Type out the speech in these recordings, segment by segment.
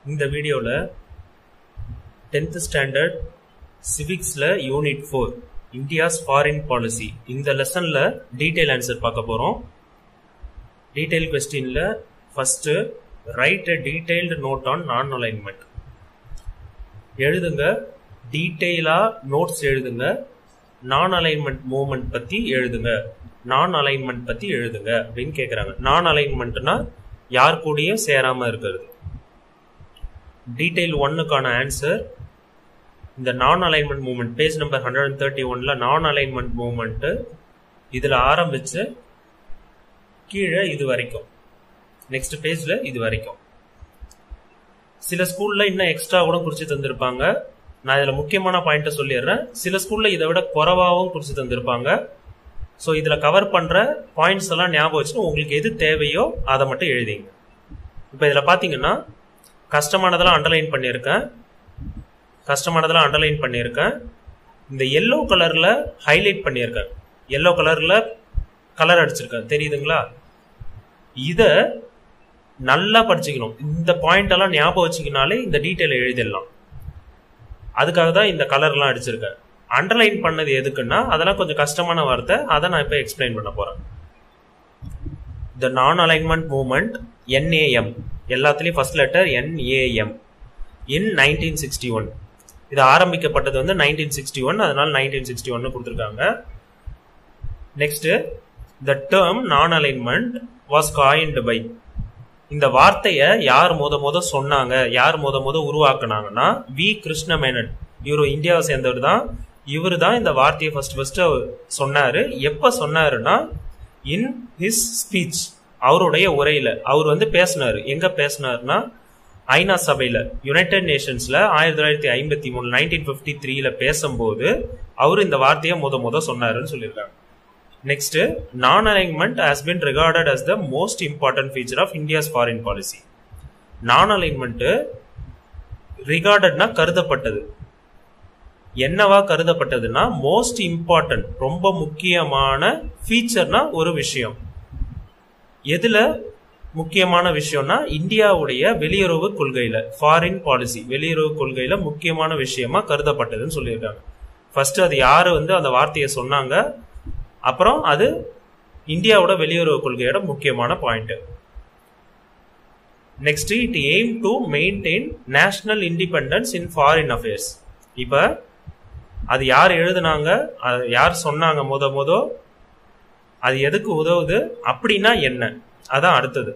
இந்த வீடியோவில் tenth standard சிவிக்ஸில் unit four India's foreign policy இந்த லெசனில் டீட்டெயில் ஆன்சர் பார்க்க போகிறோம் டீட்டெயில் கொஸ்டினில் first write a detailed note on non alignment எழுதுங்க டீட்டெயிலாக நோட்ஸ் எழுதுங்க நான் அலைன்மெண்ட் மூவ்மெண்ட் பற்றி எழுதுங்க நான் அலைன்மெண்ட் பற்றி எழுதுங்க அப்படின்னு கேட்குறாங்க நான் அலைன்மெண்ட்னா யார் கூடயும் சேராமல் இருக்கிறது டீட்டெயில் ஒன்னுக்கான ஆன்சர் இந்த non alignment movement page number hundred and thirty ஒன்ல நான் அலைன்மெண்ட் மூவ்மெண்ட்டு இதில் ஆரம்பிச்சு கீழே இது வரைக்கும் நெக்ஸ்ட் பேஜ்ல இது வரைக்கும் சில ஸ்கூல்ல இன்னும் எக்ஸ்ட்ரா கூட குறிச்சு தந்திருப்பாங்க நான் இதுல முக்கியமான பாயிண்ட்டை சொல்லிடுறேன் சில ஸ்கூல்ல இதை விட குறைவாகவும் குறிச்சு தந்திருப்பாங்க ஸோ இதுல கவர் பண்ற பாயிண்ட்ஸ் எல்லாம் ஞாபகம் வச்சுட்டு உங்களுக்கு எது தேவையோ அதை மட்டும் எழுதிங்க இப்போ இதுல பாத்தீங்கன்னா கஷ்டமானதெல்லாம் அண்டர்லைன் பண்ணியிருக்கேன் கஷ்டமானதெல்லாம் அண்டர்லைன் பண்ணியிருக்கேன் இந்த எல்லோ கலர்ல ஹைலைட் பண்ணியிருக்கேன் எல்லோ கலர்ல கலர் அடிச்சிருக்கேன் தெரியுதுங்களா இத நல்லா படிச்சுக்கணும் இந்த பாயிண்ட் எல்லாம் ஞாபகம் வச்சுக்கினாலே இந்த டீட்டெயில் எழுதிடலாம் அதுக்காக தான் இந்த கலர்லாம் அடிச்சிருக்கேன் அண்டர்லைன் பண்ணது எதுக்குன்னா அதெல்லாம் கொஞ்சம் கஷ்டமான வார்த்தை அதை நான் இப்போ எக்ஸ்பிளைன் பண்ண போறேன் the non alignment movement NAM எல்லாத்துலேயும் first letter NAM in nineteen sixty one இது ஆரம்பிக்கப்பட்டது வந்து நைன்டீன் சிக்ஸ்டி ஒன் அதனால நைன்டீன் சிக்ஸ்டி ஒன்னு கொடுத்துருக்காங்க next the term non alignment was coined by இந்த வார்த்தையை யார் முத முத சொன்னாங்க யார் முத முத உருவாக்குனாங்கன்னா வி கிருஷ்ண மேனன் இவர் இந்தியாவை சேர்ந்தவர் தான் இவர் தான் இந்த வார்த்தையை ஃபர்ஸ்ட் ஃபர்ஸ்ட் சொன்னாரு எப்ப சொன்னாருன்னா இன் ஹிஸ் ஸ்பீச் அவருடைய உரையில அவர் வந்து பேசினாரு எங்க பேசினாருன்னா ஐநா சபையில யுனைடெட் நேஷன்ஸ்ல ஆயிரத்தி தொள்ளாயிரத்தி ஐம்பத்தி மூணு நைன்டீன் பிப்டி த்ரீல பேசும்போது அவர் இந்த வார்த்தையை முத முத சொன்னாருன்னு சொல்லியிருக்காங்க next non alignment has been regarded as the most important feature of India's foreign policy non alignment ரிகார்டட்னா கருதப்பட்டது என்னவா கருதப்பட்டதுன்னா மோஸ்ட் இம்பார்ட்டன்ட் ரொம்ப முக்கியமான ஃபீச்சர்னா ஒரு விஷயம் எதுல முக்கியமான விஷயம்னா இந்தியாவுடைய வெளியுறவு கொள்கையில ஃபாரின் பாலிசி வெளியுறவு கொள்கையில முக்கியமான விஷயமா கருதப்பட்டதுன்னு சொல்லியிருக்காங்க ஃபர்ஸ்ட் அது யாரு வந்து அந்த வார்த்தையை சொன்னாங்க அப்புறம் அது இந்தியாவோட வெளியுறவு கொள்கையோட முக்கியமான point next it aim to maintain national independence in foreign affairs இப்ப அது யார் எழுதுனாங்க அது யார் சொன்னாங்க முத முத அது எதுக்கு உதவுது அப்படின்னா என்ன அதான் அடுத்தது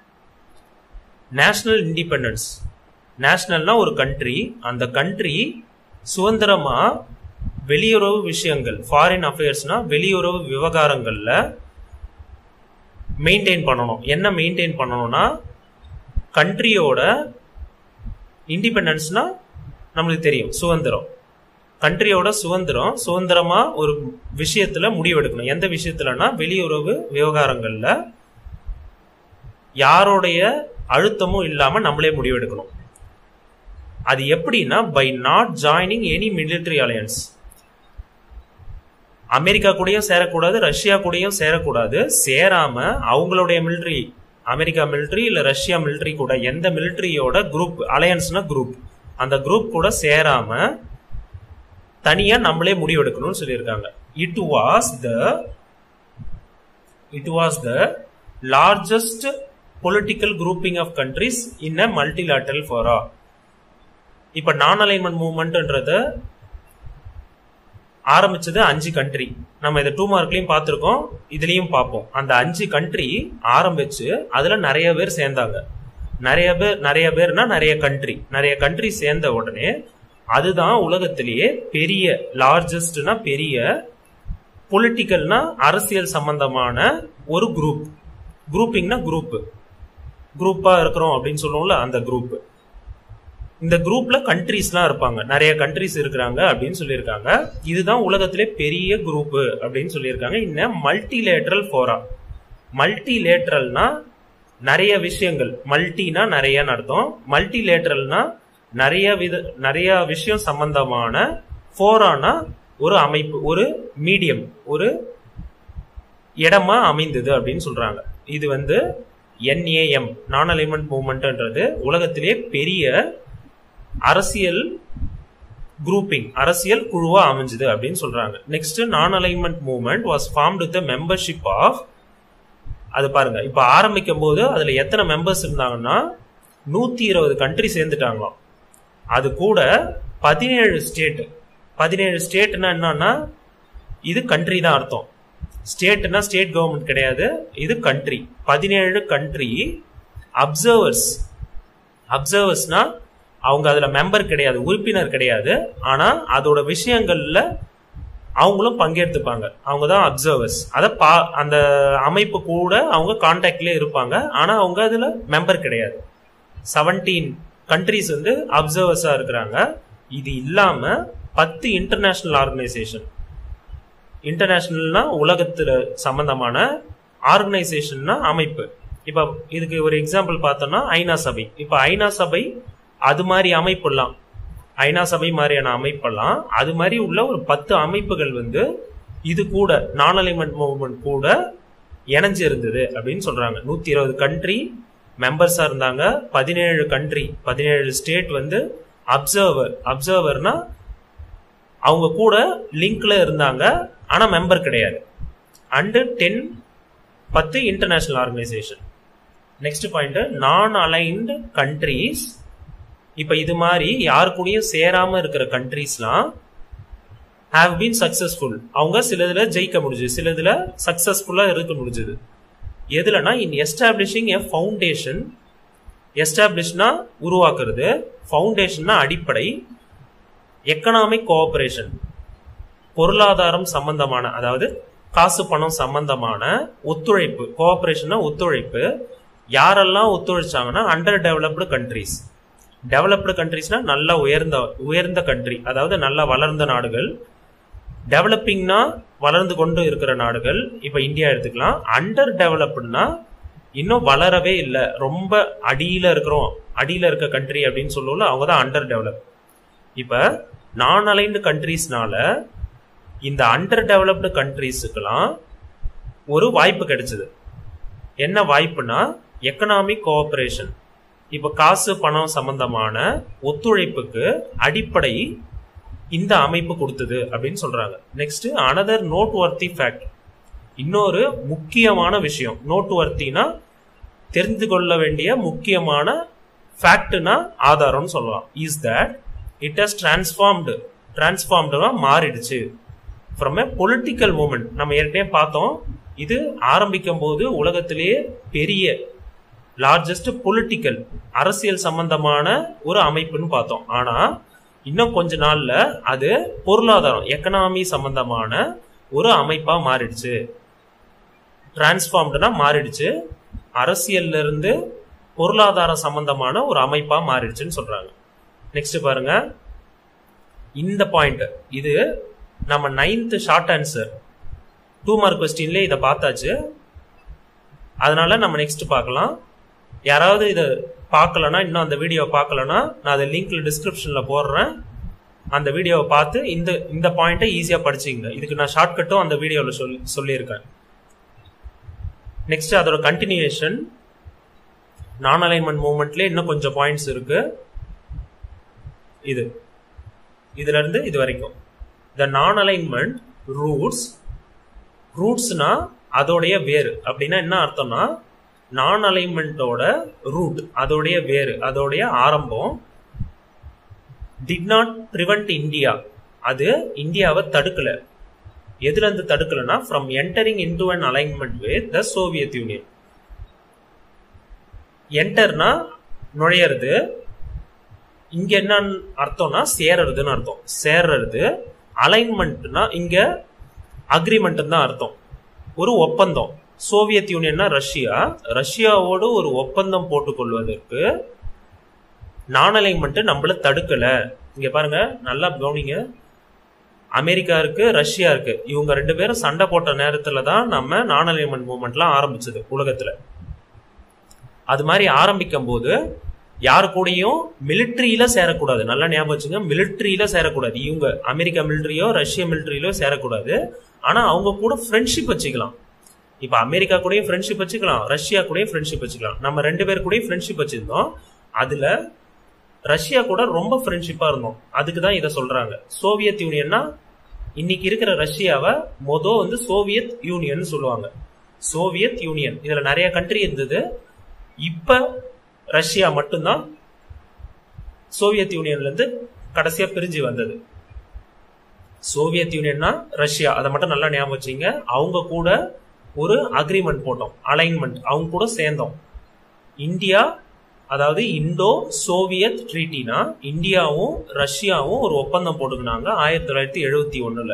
நேஷனல் இண்டிபெண்டன்ஸ் நேஷனல்னா ஒரு கண்ட்ரி அந்த கண்ட்ரி சுதந்திரமா வெளியுறவு விஷயங்கள் ஃபாரின் அஃபேர்ஸ்னா வெளியுறவு விவகாரங்கள்ல மெயின்டைன் பண்ணணும் என்ன மெயின்டைன் பண்ணணும்னா கண்ட்ரியோட இண்டிபெண்டன்ஸ்னா நம்மளுக்கு தெரியும் சுதந்திரம் கண்ட்ரியோட சுதந்திரம் சுதந்திரமா ஒரு விஷயத்துல முடிவெடுக்கணும் எந்த விஷயத்துலனா வெளியுறவு விவகாரங்கள்ல யாரோடைய அழுத்தமும் இல்லாம நம்மளே முடிவெடுக்கணும் அது எப்படின்னா by not joining any military alliance America கூடயும் சேரக்கூடாது ரஷ்யா கூடயும் சேரக்கூடாது சேராம அவங்களுடைய மிலிட்ரி அமெரிக்கா மிலிட்ரி இல்ல ரஷ்யா மிலிட்ரி கூட எந்த மிலிட்ரியோட குரூப் அலையன்ஸ்னா குரூப் அந்த குரூப் கூட சேராம தனியா நம்மளே முடிவெடுக்கணும்னு சொல்லியிருக்காங்க it was the it was the largest political grouping of countries in a multilateral fora இப்ப நான் அலைன்மெண்ட் மூவ்மெண்ட்ன்றத ஆரம்பிச்சது அஞ்சு கண்ட்ரி நம்ம இதை டூ மார்க்லயும் பார்த்துருக்கோம் இதுலயும் பார்ப்போம் அந்த அஞ்சு கண்ட்ரி ஆரம்பிச்சு அதுல நிறைய பேர் சேர்ந்தாங்க நிறைய பேர் நிறைய பேர்னா நிறைய கண்ட்ரி நிறைய கண்ட்ரி சேர்ந்த உடனே அதுதான் உலகத்திலேயே பெரிய லார்ஜஸ்ட்னா பெரிய பொலிட்டிக்கல்னா அரசியல் சம்பந்தமான ஒரு குரூப் குரூப்பிங்னா குரூப் குரூப்பா இருக்கிறோம் அப்படின்னு சொல்லுவோம்ல அந்த குரூப் இந்த குரூப்ல கண்ட்ரிஸ்லாம் இருப்பாங்க நிறைய கண்ட்ரிஸ் இருக்கிறாங்க அப்படின்னு சொல்லியிருக்காங்க இதுதான் உலகத்திலே பெரிய குரூப் அப்படின்னு சொல்லியிருக்காங்க இன்னும் மல்டிலேட்ரல் ஃபோரா மல்டிலேட்ரல்னா நிறைய விஷயங்கள் மல்டினா நிறைய அர்த்தம் மல்டிலேட்ரல்னா நிறைய வித நிறைய விஷயம் சம்பந்தமான ஃபோரானா ஒரு அமைப்பு ஒரு மீடியம் ஒரு இடமா அமைந்தது அப்படின்னு சொல்றாங்க இது வந்து என்ஏஎம் நான் அலைன்மெண்ட் மூவ்மெண்ட்ன்றது உலகத்திலே பெரிய அரசியல் குரூப்பிங் அரசியல் குழுவா அமைஞ்சது அப்படின்னு சொல்றாங்க next non alignment movement was formed with membership of அது பாருங்க இப்ப ஆரம்பிக்கும் போது அதுல எத்தனை மெம்பர்ஸ் இருந்தாங்கன்னா நூத்தி இருபது கண்ட்ரி சேர்ந்துட்டாங்களாம் அது கூட பதினேழு ஸ்டேட் பதினேழு ஸ்டேட்னா என்னன்னா இது கண்ட்ரி தான் அர்த்தம் ஸ்டேட்னா ஸ்டேட் கவர்மெண்ட் கிடையாது இது கண்ட்ரி பதினேழு கண்ட்ரி அப்சர்வர்ஸ் அப்சர்வர்ஸ்னா அவங்க அதுல மெம்பர் கிடையாது உறுப்பினர் கிடையாது ஆனா அதோட விஷயங்கள்ல அவங்களும் பங்கெடுத்துப்பாங்க அவங்க தான் அப்சர்வர்ஸ் அதை பா அந்த அமைப்பு கூட அவங்க கான்டாக்ட்ல இருப்பாங்க ஆனா அவங்க அதுல மெம்பர் கிடையாது செவன்டீன் கண்ட்ரிஸ் வந்து அப்சர்வர்ஸா இருக்கிறாங்க இது இல்லாம பத்து இன்டர்நேஷனல் ஆர்கனைசேஷன் இன்டர்நேஷனல்னா உலகத்துல சம்பந்தமான ஆர்கனைசேஷன்னா அமைப்பு இப்ப இதுக்கு ஒரு எக்ஸாம்பிள் பார்த்தோம்னா ஐநா சபை இப்ப ஐநா சபை அது மாதிரி அமைப்பெல்லாம் ஐநா சபை மாதிரியான அமைப்பெல்லாம் அது மாதிரி உள்ள ஒரு பத்து அமைப்புகள் வந்து இது கூட நான் அலைன்மெண்ட் மூவ்மெண்ட் கூட இணைஞ்சு இருந்தது அப்படின்னு சொல்றாங்க நூத்தி இருபது கண்ட்ரி மெம்பர்ஸா இருந்தாங்க பதினேழு கண்ட்ரி பதினேழு ஸ்டேட் வந்து அப்சர்வர் அப்சர்வர்னா அவங்க கூட லிங்க்ல இருந்தாங்க ஆனா மெம்பர் கிடையாது அண்டு டென் பத்து international organisation next point non aligned countries இப்ப இது மாதிரி யாரு கூடயும் சேராம இருக்கிற கண்ட்ரீஸ்லாம் ஹாவ் பீன் சக்சஸ்ஃபுல் அவங்க சிலதுல ஜெயிக்க முடிஞ்சது சிலதுல சக்சஸ்ஃபுல்லா இருக்க முடிஞ்சது எதுலனா இன் எஸ்டாப்ளிஷிங் எ ஃபவுண்டேஷன் எஸ்டாப்ளிஷ்னா உருவாக்குறது ஃபவுண்டேஷன்னா அடிப்படை எக்கனாமிக் கோஆபரேஷன் பொருளாதாரம் சம்பந்தமான அதாவது காசு பணம் சம்பந்தமான ஒத்துழைப்பு கோஆபரேஷன்னா ஒத்துழைப்பு யாரெல்லாம் ஒத்துழைச்சாங்கன்னா அண்டர் டெவலப்டு கண்ட்ரிஸ் டெவலப்டு கண்ட்ரிஸ்னா நல்லா உயர்ந்த உயர்ந்த கண்ட்ரி அதாவது நல்லா வளர்ந்த நாடுகள் டெவலப்பிங்னா வளர்ந்து கொண்டு இருக்கிற நாடுகள் இப்ப இந்தியா எடுத்துக்கலாம் அண்டர் டெவலப்டுனா இன்னும் வளரவே இல்லை ரொம்ப அடியில இருக்கிறோம் அடியில இருக்க கண்ட்ரி அப்படின்னு சொல்லுவோம்ல அவங்க தான் அண்டர் டெவலப் இப்ப நான் அலைன்டு கண்ட்ரீஸ்னால இந்த அண்டர் டெவலப்டு கண்ட்ரீஸுக்கெல்லாம் ஒரு வாய்ப்பு கிடைச்சது என்ன வாய்ப்புனா எக்கனாமிக் கோஆபரேஷன் இப்ப காசு பணம் சம்பந்தமான ஒத்துழைப்புக்கு அடிப்படை இந்த அமைப்பு கொடுத்தது அப்படின்னு சொல்றாங்க next another noteworthy fact இன்னொரு முக்கியமான விஷயம் நோட் வர்த்தினா தெரிந்து கொள்ள வேண்டிய முக்கியமான ஃபேக்ட்னா ஆதாரம்னு சொல்லலாம் is that it has transformed டிரான்ஸ்ஃபார்ம்டுனா மாறிடுச்சு ஃப்ரம் எ பொலிட்டிக்கல் மூமெண்ட் நம்ம ஏற்கனவே பார்த்தோம் இது ஆரம்பிக்கும் போது உலகத்திலேயே பெரிய லார்ஜஸ்ட் பொலிட்டிக்கல் அரசியல் சம்பந்தமான ஒரு அமைப்புன்னு பார்த்தோம் ஆனா இன்னும் கொஞ்ச நாள்ல அது பொருளாதாரம் எக்கனாமி சம்பந்தமான ஒரு அமைப்பா மாறிடுச்சு டிரான்ஸ்ஃபார்ம்டுனா மாறிடுச்சு அரசியல்ல இருந்து பொருளாதார சம்பந்தமான ஒரு அமைப்பா மாறிடுச்சுன்னு சொல்றாங்க நெக்ஸ்ட் பாருங்க இந்த பாயிண்ட் இது நம்ம ninth short answer two mark கொஸ்டின்ல இதை பார்த்தாச்சு அதனால நம்ம நெக்ஸ்ட் பார்க்கலாம் யாராவது இதை பார்க்கலனா இன்னும் அந்த வீடியோவை பார்க்கலனா நான் அதை லிங்க்ல டிஸ்கிரிப்ஷன்ல போடுறேன் அந்த வீடியோவை பார்த்து இந்த இந்த பாயிண்ட்டை ஈஸியாக படிச்சிங்க இதுக்கு நான் ஷார்ட்கட்டும் அந்த வீடியோவில் சொல்லி சொல்லியிருக்கேன் நெக்ஸ்ட் அதோட கண்டினியூஷன் நான் அலைன்மெண்ட் மூவ்மெண்ட்ல இன்னும் கொஞ்சம் பாயிண்ட்ஸ் இருக்கு இது இதுல இருந்து இது வரைக்கும் த நான் அலைன்மெண்ட் ரூட்ஸ் ரூட்ஸ்னா அதோடைய வேறு அப்படின்னா என்ன அர்த்தம்னா நான் அலைன்மெண்டோட ரூட் அதோடைய வேறு அதோடைய ஆரம்பம் டிட் நாட் பிரிவென்ட் இந்தியா அது இந்தியாவை தடுக்கல எதுல இருந்து தடுக்கலனா from entering into an alignment with the Soviet Union என்டர்னா நுழையிறது இங்க என்ன அர்த்தம்னா சேரறதுன்னு அர்த்தம் சேர்றது அலைன்மெண்ட்னா இங்க அக்ரிமெண்ட் தான் அர்த்தம் ஒரு ஒப்பந்தம் சோவியத் யூனியன்னா ரஷ்யா ரஷ்யாவோடு ஒரு ஒப்பந்தம் போட்டுக்கொள்வதற்கு நான் அலைன்மெண்ட் நம்மள தடுக்கல இங்க பாருங்க நல்லா கவனிங்க அமெரிக்கா இருக்கு ரஷ்யா இருக்கு இவங்க ரெண்டு பேரும் சண்டை போட்ட நேரத்துல தான் நம்ம நான் அலைன்மெண்ட் மூவ்மெண்ட்லாம் ஆரம்பிச்சது உலகத்துல அது மாதிரி ஆரம்பிக்கும் போது யாரு கூடயும் மிலிட்ரியில சேரக்கூடாது நல்லா ஞாபகம் வச்சுங்க மிலிட்ரியில சேரக்கூடாது இவங்க அமெரிக்கா மிலிட்ரியோ ரஷ்ய மிலிட்ரியிலோ சேரக்கூடாது ஆனா அவங்க கூட ஃப்ரெண்ட்ஷிப் வச்சுக்கலாம் இப்ப அமெரிக்கா கூடயும் ஃப்ரெண்ட்ஷிப் வச்சுக்கலாம் ரஷ்யா கூடயும் ஃப்ரெண்ட்ஷிப் வச்சுக்கலாம் நம்ம ரெண்டு பேர் கூடயும் ஃப்ரெண்ட்ஷிப் வச்சிருந்தோம் அதுல ரஷ்யா கூட ரொம்ப ஃப்ரெண்ட்ஷிப்பா இருந்தோம் அதுக்கு தான் இதை சொல்றாங்க சோவியத் யூனியன்னா இன்னைக்கு இருக்கிற ரஷ்யாவை மொத வந்து சோவியத் யூனியன் சொல்லுவாங்க சோவியத் யூனியன் இதுல நிறைய கண்ட்ரி இருந்தது இப்ப ரஷ்யா மட்டும்தான் சோவியத் யூனியன்ல இருந்து கடைசியா பிரிஞ்சு வந்தது சோவியத் யூனியன்னா ரஷ்யா அதை மட்டும் நல்லா ஞாபகம் வச்சுங்க அவங்க கூட ஒரு அக்ரிமெண்ட் போட்டோம் அலைன்மெண்ட் அவங்க கூட சேர்ந்தோம் இந்தியா அதாவது இந்தோ சோவியத் ட்ரீட்டினா இந்தியாவும் ரஷ்யாவும் ஒரு ஒப்பந்தம் போட்டுக்கினாங்க ஆயிரத்தி தொள்ளாயிரத்தி எழுபத்தி ஒண்ணுல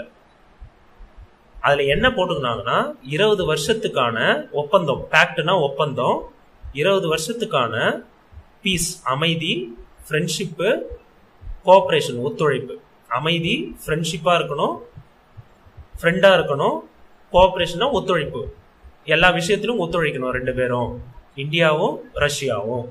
அதுல என்ன போட்டுக்கினாங்கன்னா இருபது வருஷத்துக்கான ஒப்பந்தம் பேக்ட்னா ஒப்பந்தம் இருபது வருஷத்துக்கான பீஸ் அமைதி ஃப்ரெண்ட்ஷிப்பு கோஆப்ரேஷன் ஒத்துழைப்பு அமைதி ஃப்ரெண்ட்ஷிப்பா இருக்கணும் ஃப்ரெண்டா இருக்கணும் கோஆப்ரேஷனா ஒத்துழைப்பு எல்லா விஷயத்திலும் ஒத்துழைக்கணும் ரெண்டு பேரும் இந்தியாவும் ரஷ்யாவும்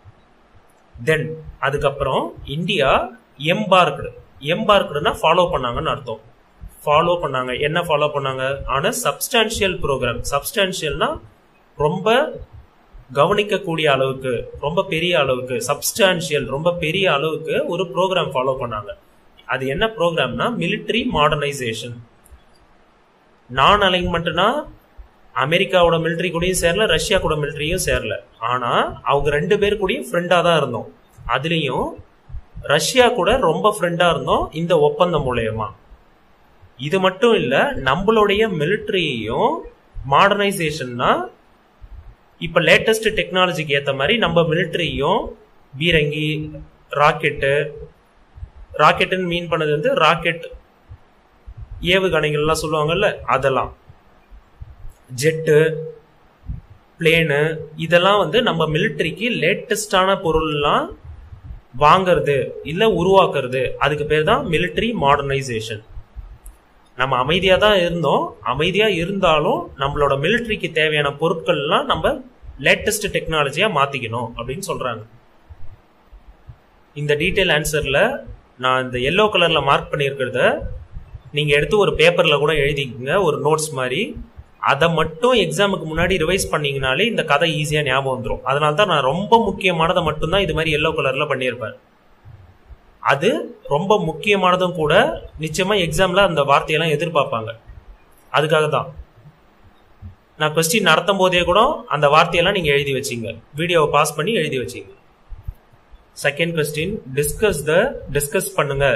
தென் அதுக்கப்புறம் இந்தியா எம்பார்க்டு எம்பார்க்டுனா ஃபாலோ பண்ணாங்கன்னு அர்த்தம் ஃபாலோ பண்ணாங்க என்ன ஃபாலோ பண்ணாங்க ஆன சப்ஸ்டான்ஷியல் ப்ரோக்ராம் சப்ஸ்டான்ஷியல்னா ரொம்ப கவனிக்கக்கூடிய அளவுக்கு ரொம்ப பெரிய அளவுக்கு சப்ஸ்டான்ஷியல் ரொம்ப பெரிய அளவுக்கு ஒரு ப்ரோக்ராம் ஃபாலோ பண்ணாங்க அது என்ன ப்ரோக்ராம்னா மிலிட்ரி மாடர்னைசேஷன் நான் அலைன்மெண்ட்னா அமெரிக்காவோட மிலிட்ரி கூடயும் சேரல ரஷ்யா கூட மிலிட்ரியும் சேரல ஆனா அவங்க ரெண்டு பேர் கூடயும் ஃப்ரெண்டா தான் இருந்தோம் அதுலயும் ரஷ்யா கூட ரொம்ப ஃப்ரெண்டா இருந்தோம் இந்த ஒப்பந்தம் மூலயமா இது மட்டும் இல்ல நம்மளுடைய மிலிட்ரியையும் மாடர்னைசேஷன்னா இப்ப லேட்டஸ்ட் டெக்னாலஜிக்கு ஏத்த மாதிரி நம்ம மிலிட்ரியும் பீரங்கி ராக்கெட்டு ராக்கெட்டுன்னு மீன் பண்ணது வந்து ராக்கெட் ஏவுகணைகள்லாம் சொல்லுவாங்கல்ல அதெல்லாம் ஜெட்டு பிளேனு இதெல்லாம் வந்து நம்ம மிலிட்டரிக்கு லேட்டஸ்டான பொருள்லாம் வாங்கிறது இல்ல உருவாக்குறது அதுக்கு பேர் தான் மிலிட்டரி மாடர்னைசேஷன் நம்ம அமைதியா தான் இருந்தோம் அமைதியா இருந்தாலும் நம்மளோட மிலிட்டரிக்கு தேவையான பொருட்கள்லாம் நம்ம லேட்டஸ்ட் டெக்னாலஜியா மாத்திக்கணும் அப்படின்னு சொல்றாங்க இந்த டீட்டெயில் ஆன்சர்ல நான் இந்த எல்லோ கலர்ல மார்க் பண்ணியிருக்கிறத நீங்க எடுத்து ஒரு பேப்பர்ல கூட எழுதிக்கங்க ஒரு நோட்ஸ் மாதிரி அதை மட்டும் எக்ஸாமுக்கு முன்னாடி ரிவைஸ் பண்ணீங்கனாலே இந்த கதை ஈஸியா ஞாபகம் வந்துடும் அதனால தான் நான் ரொம்ப முக்கியமானதை மட்டும்தான் இது மாதிரி எல்லோ கலர்ல பண்ணியிருப்பேன் அது ரொம்ப முக்கியமானதும் கூட நிச்சயமா எக்ஸாம்ல அந்த வார்த்தையெல்லாம் எதிர்பார்ப்பாங்க அதுக்காக தான் நான் கொஸ்டின் நடத்தும் போதே கூட அந்த வார்த்தையெல்லாம் நீங்க எழுதி வச்சீங்க வீடியோவை பாஸ் பண்ணி எழுதி வச்சீங்க second question discuss the discuss பண்ணுங்க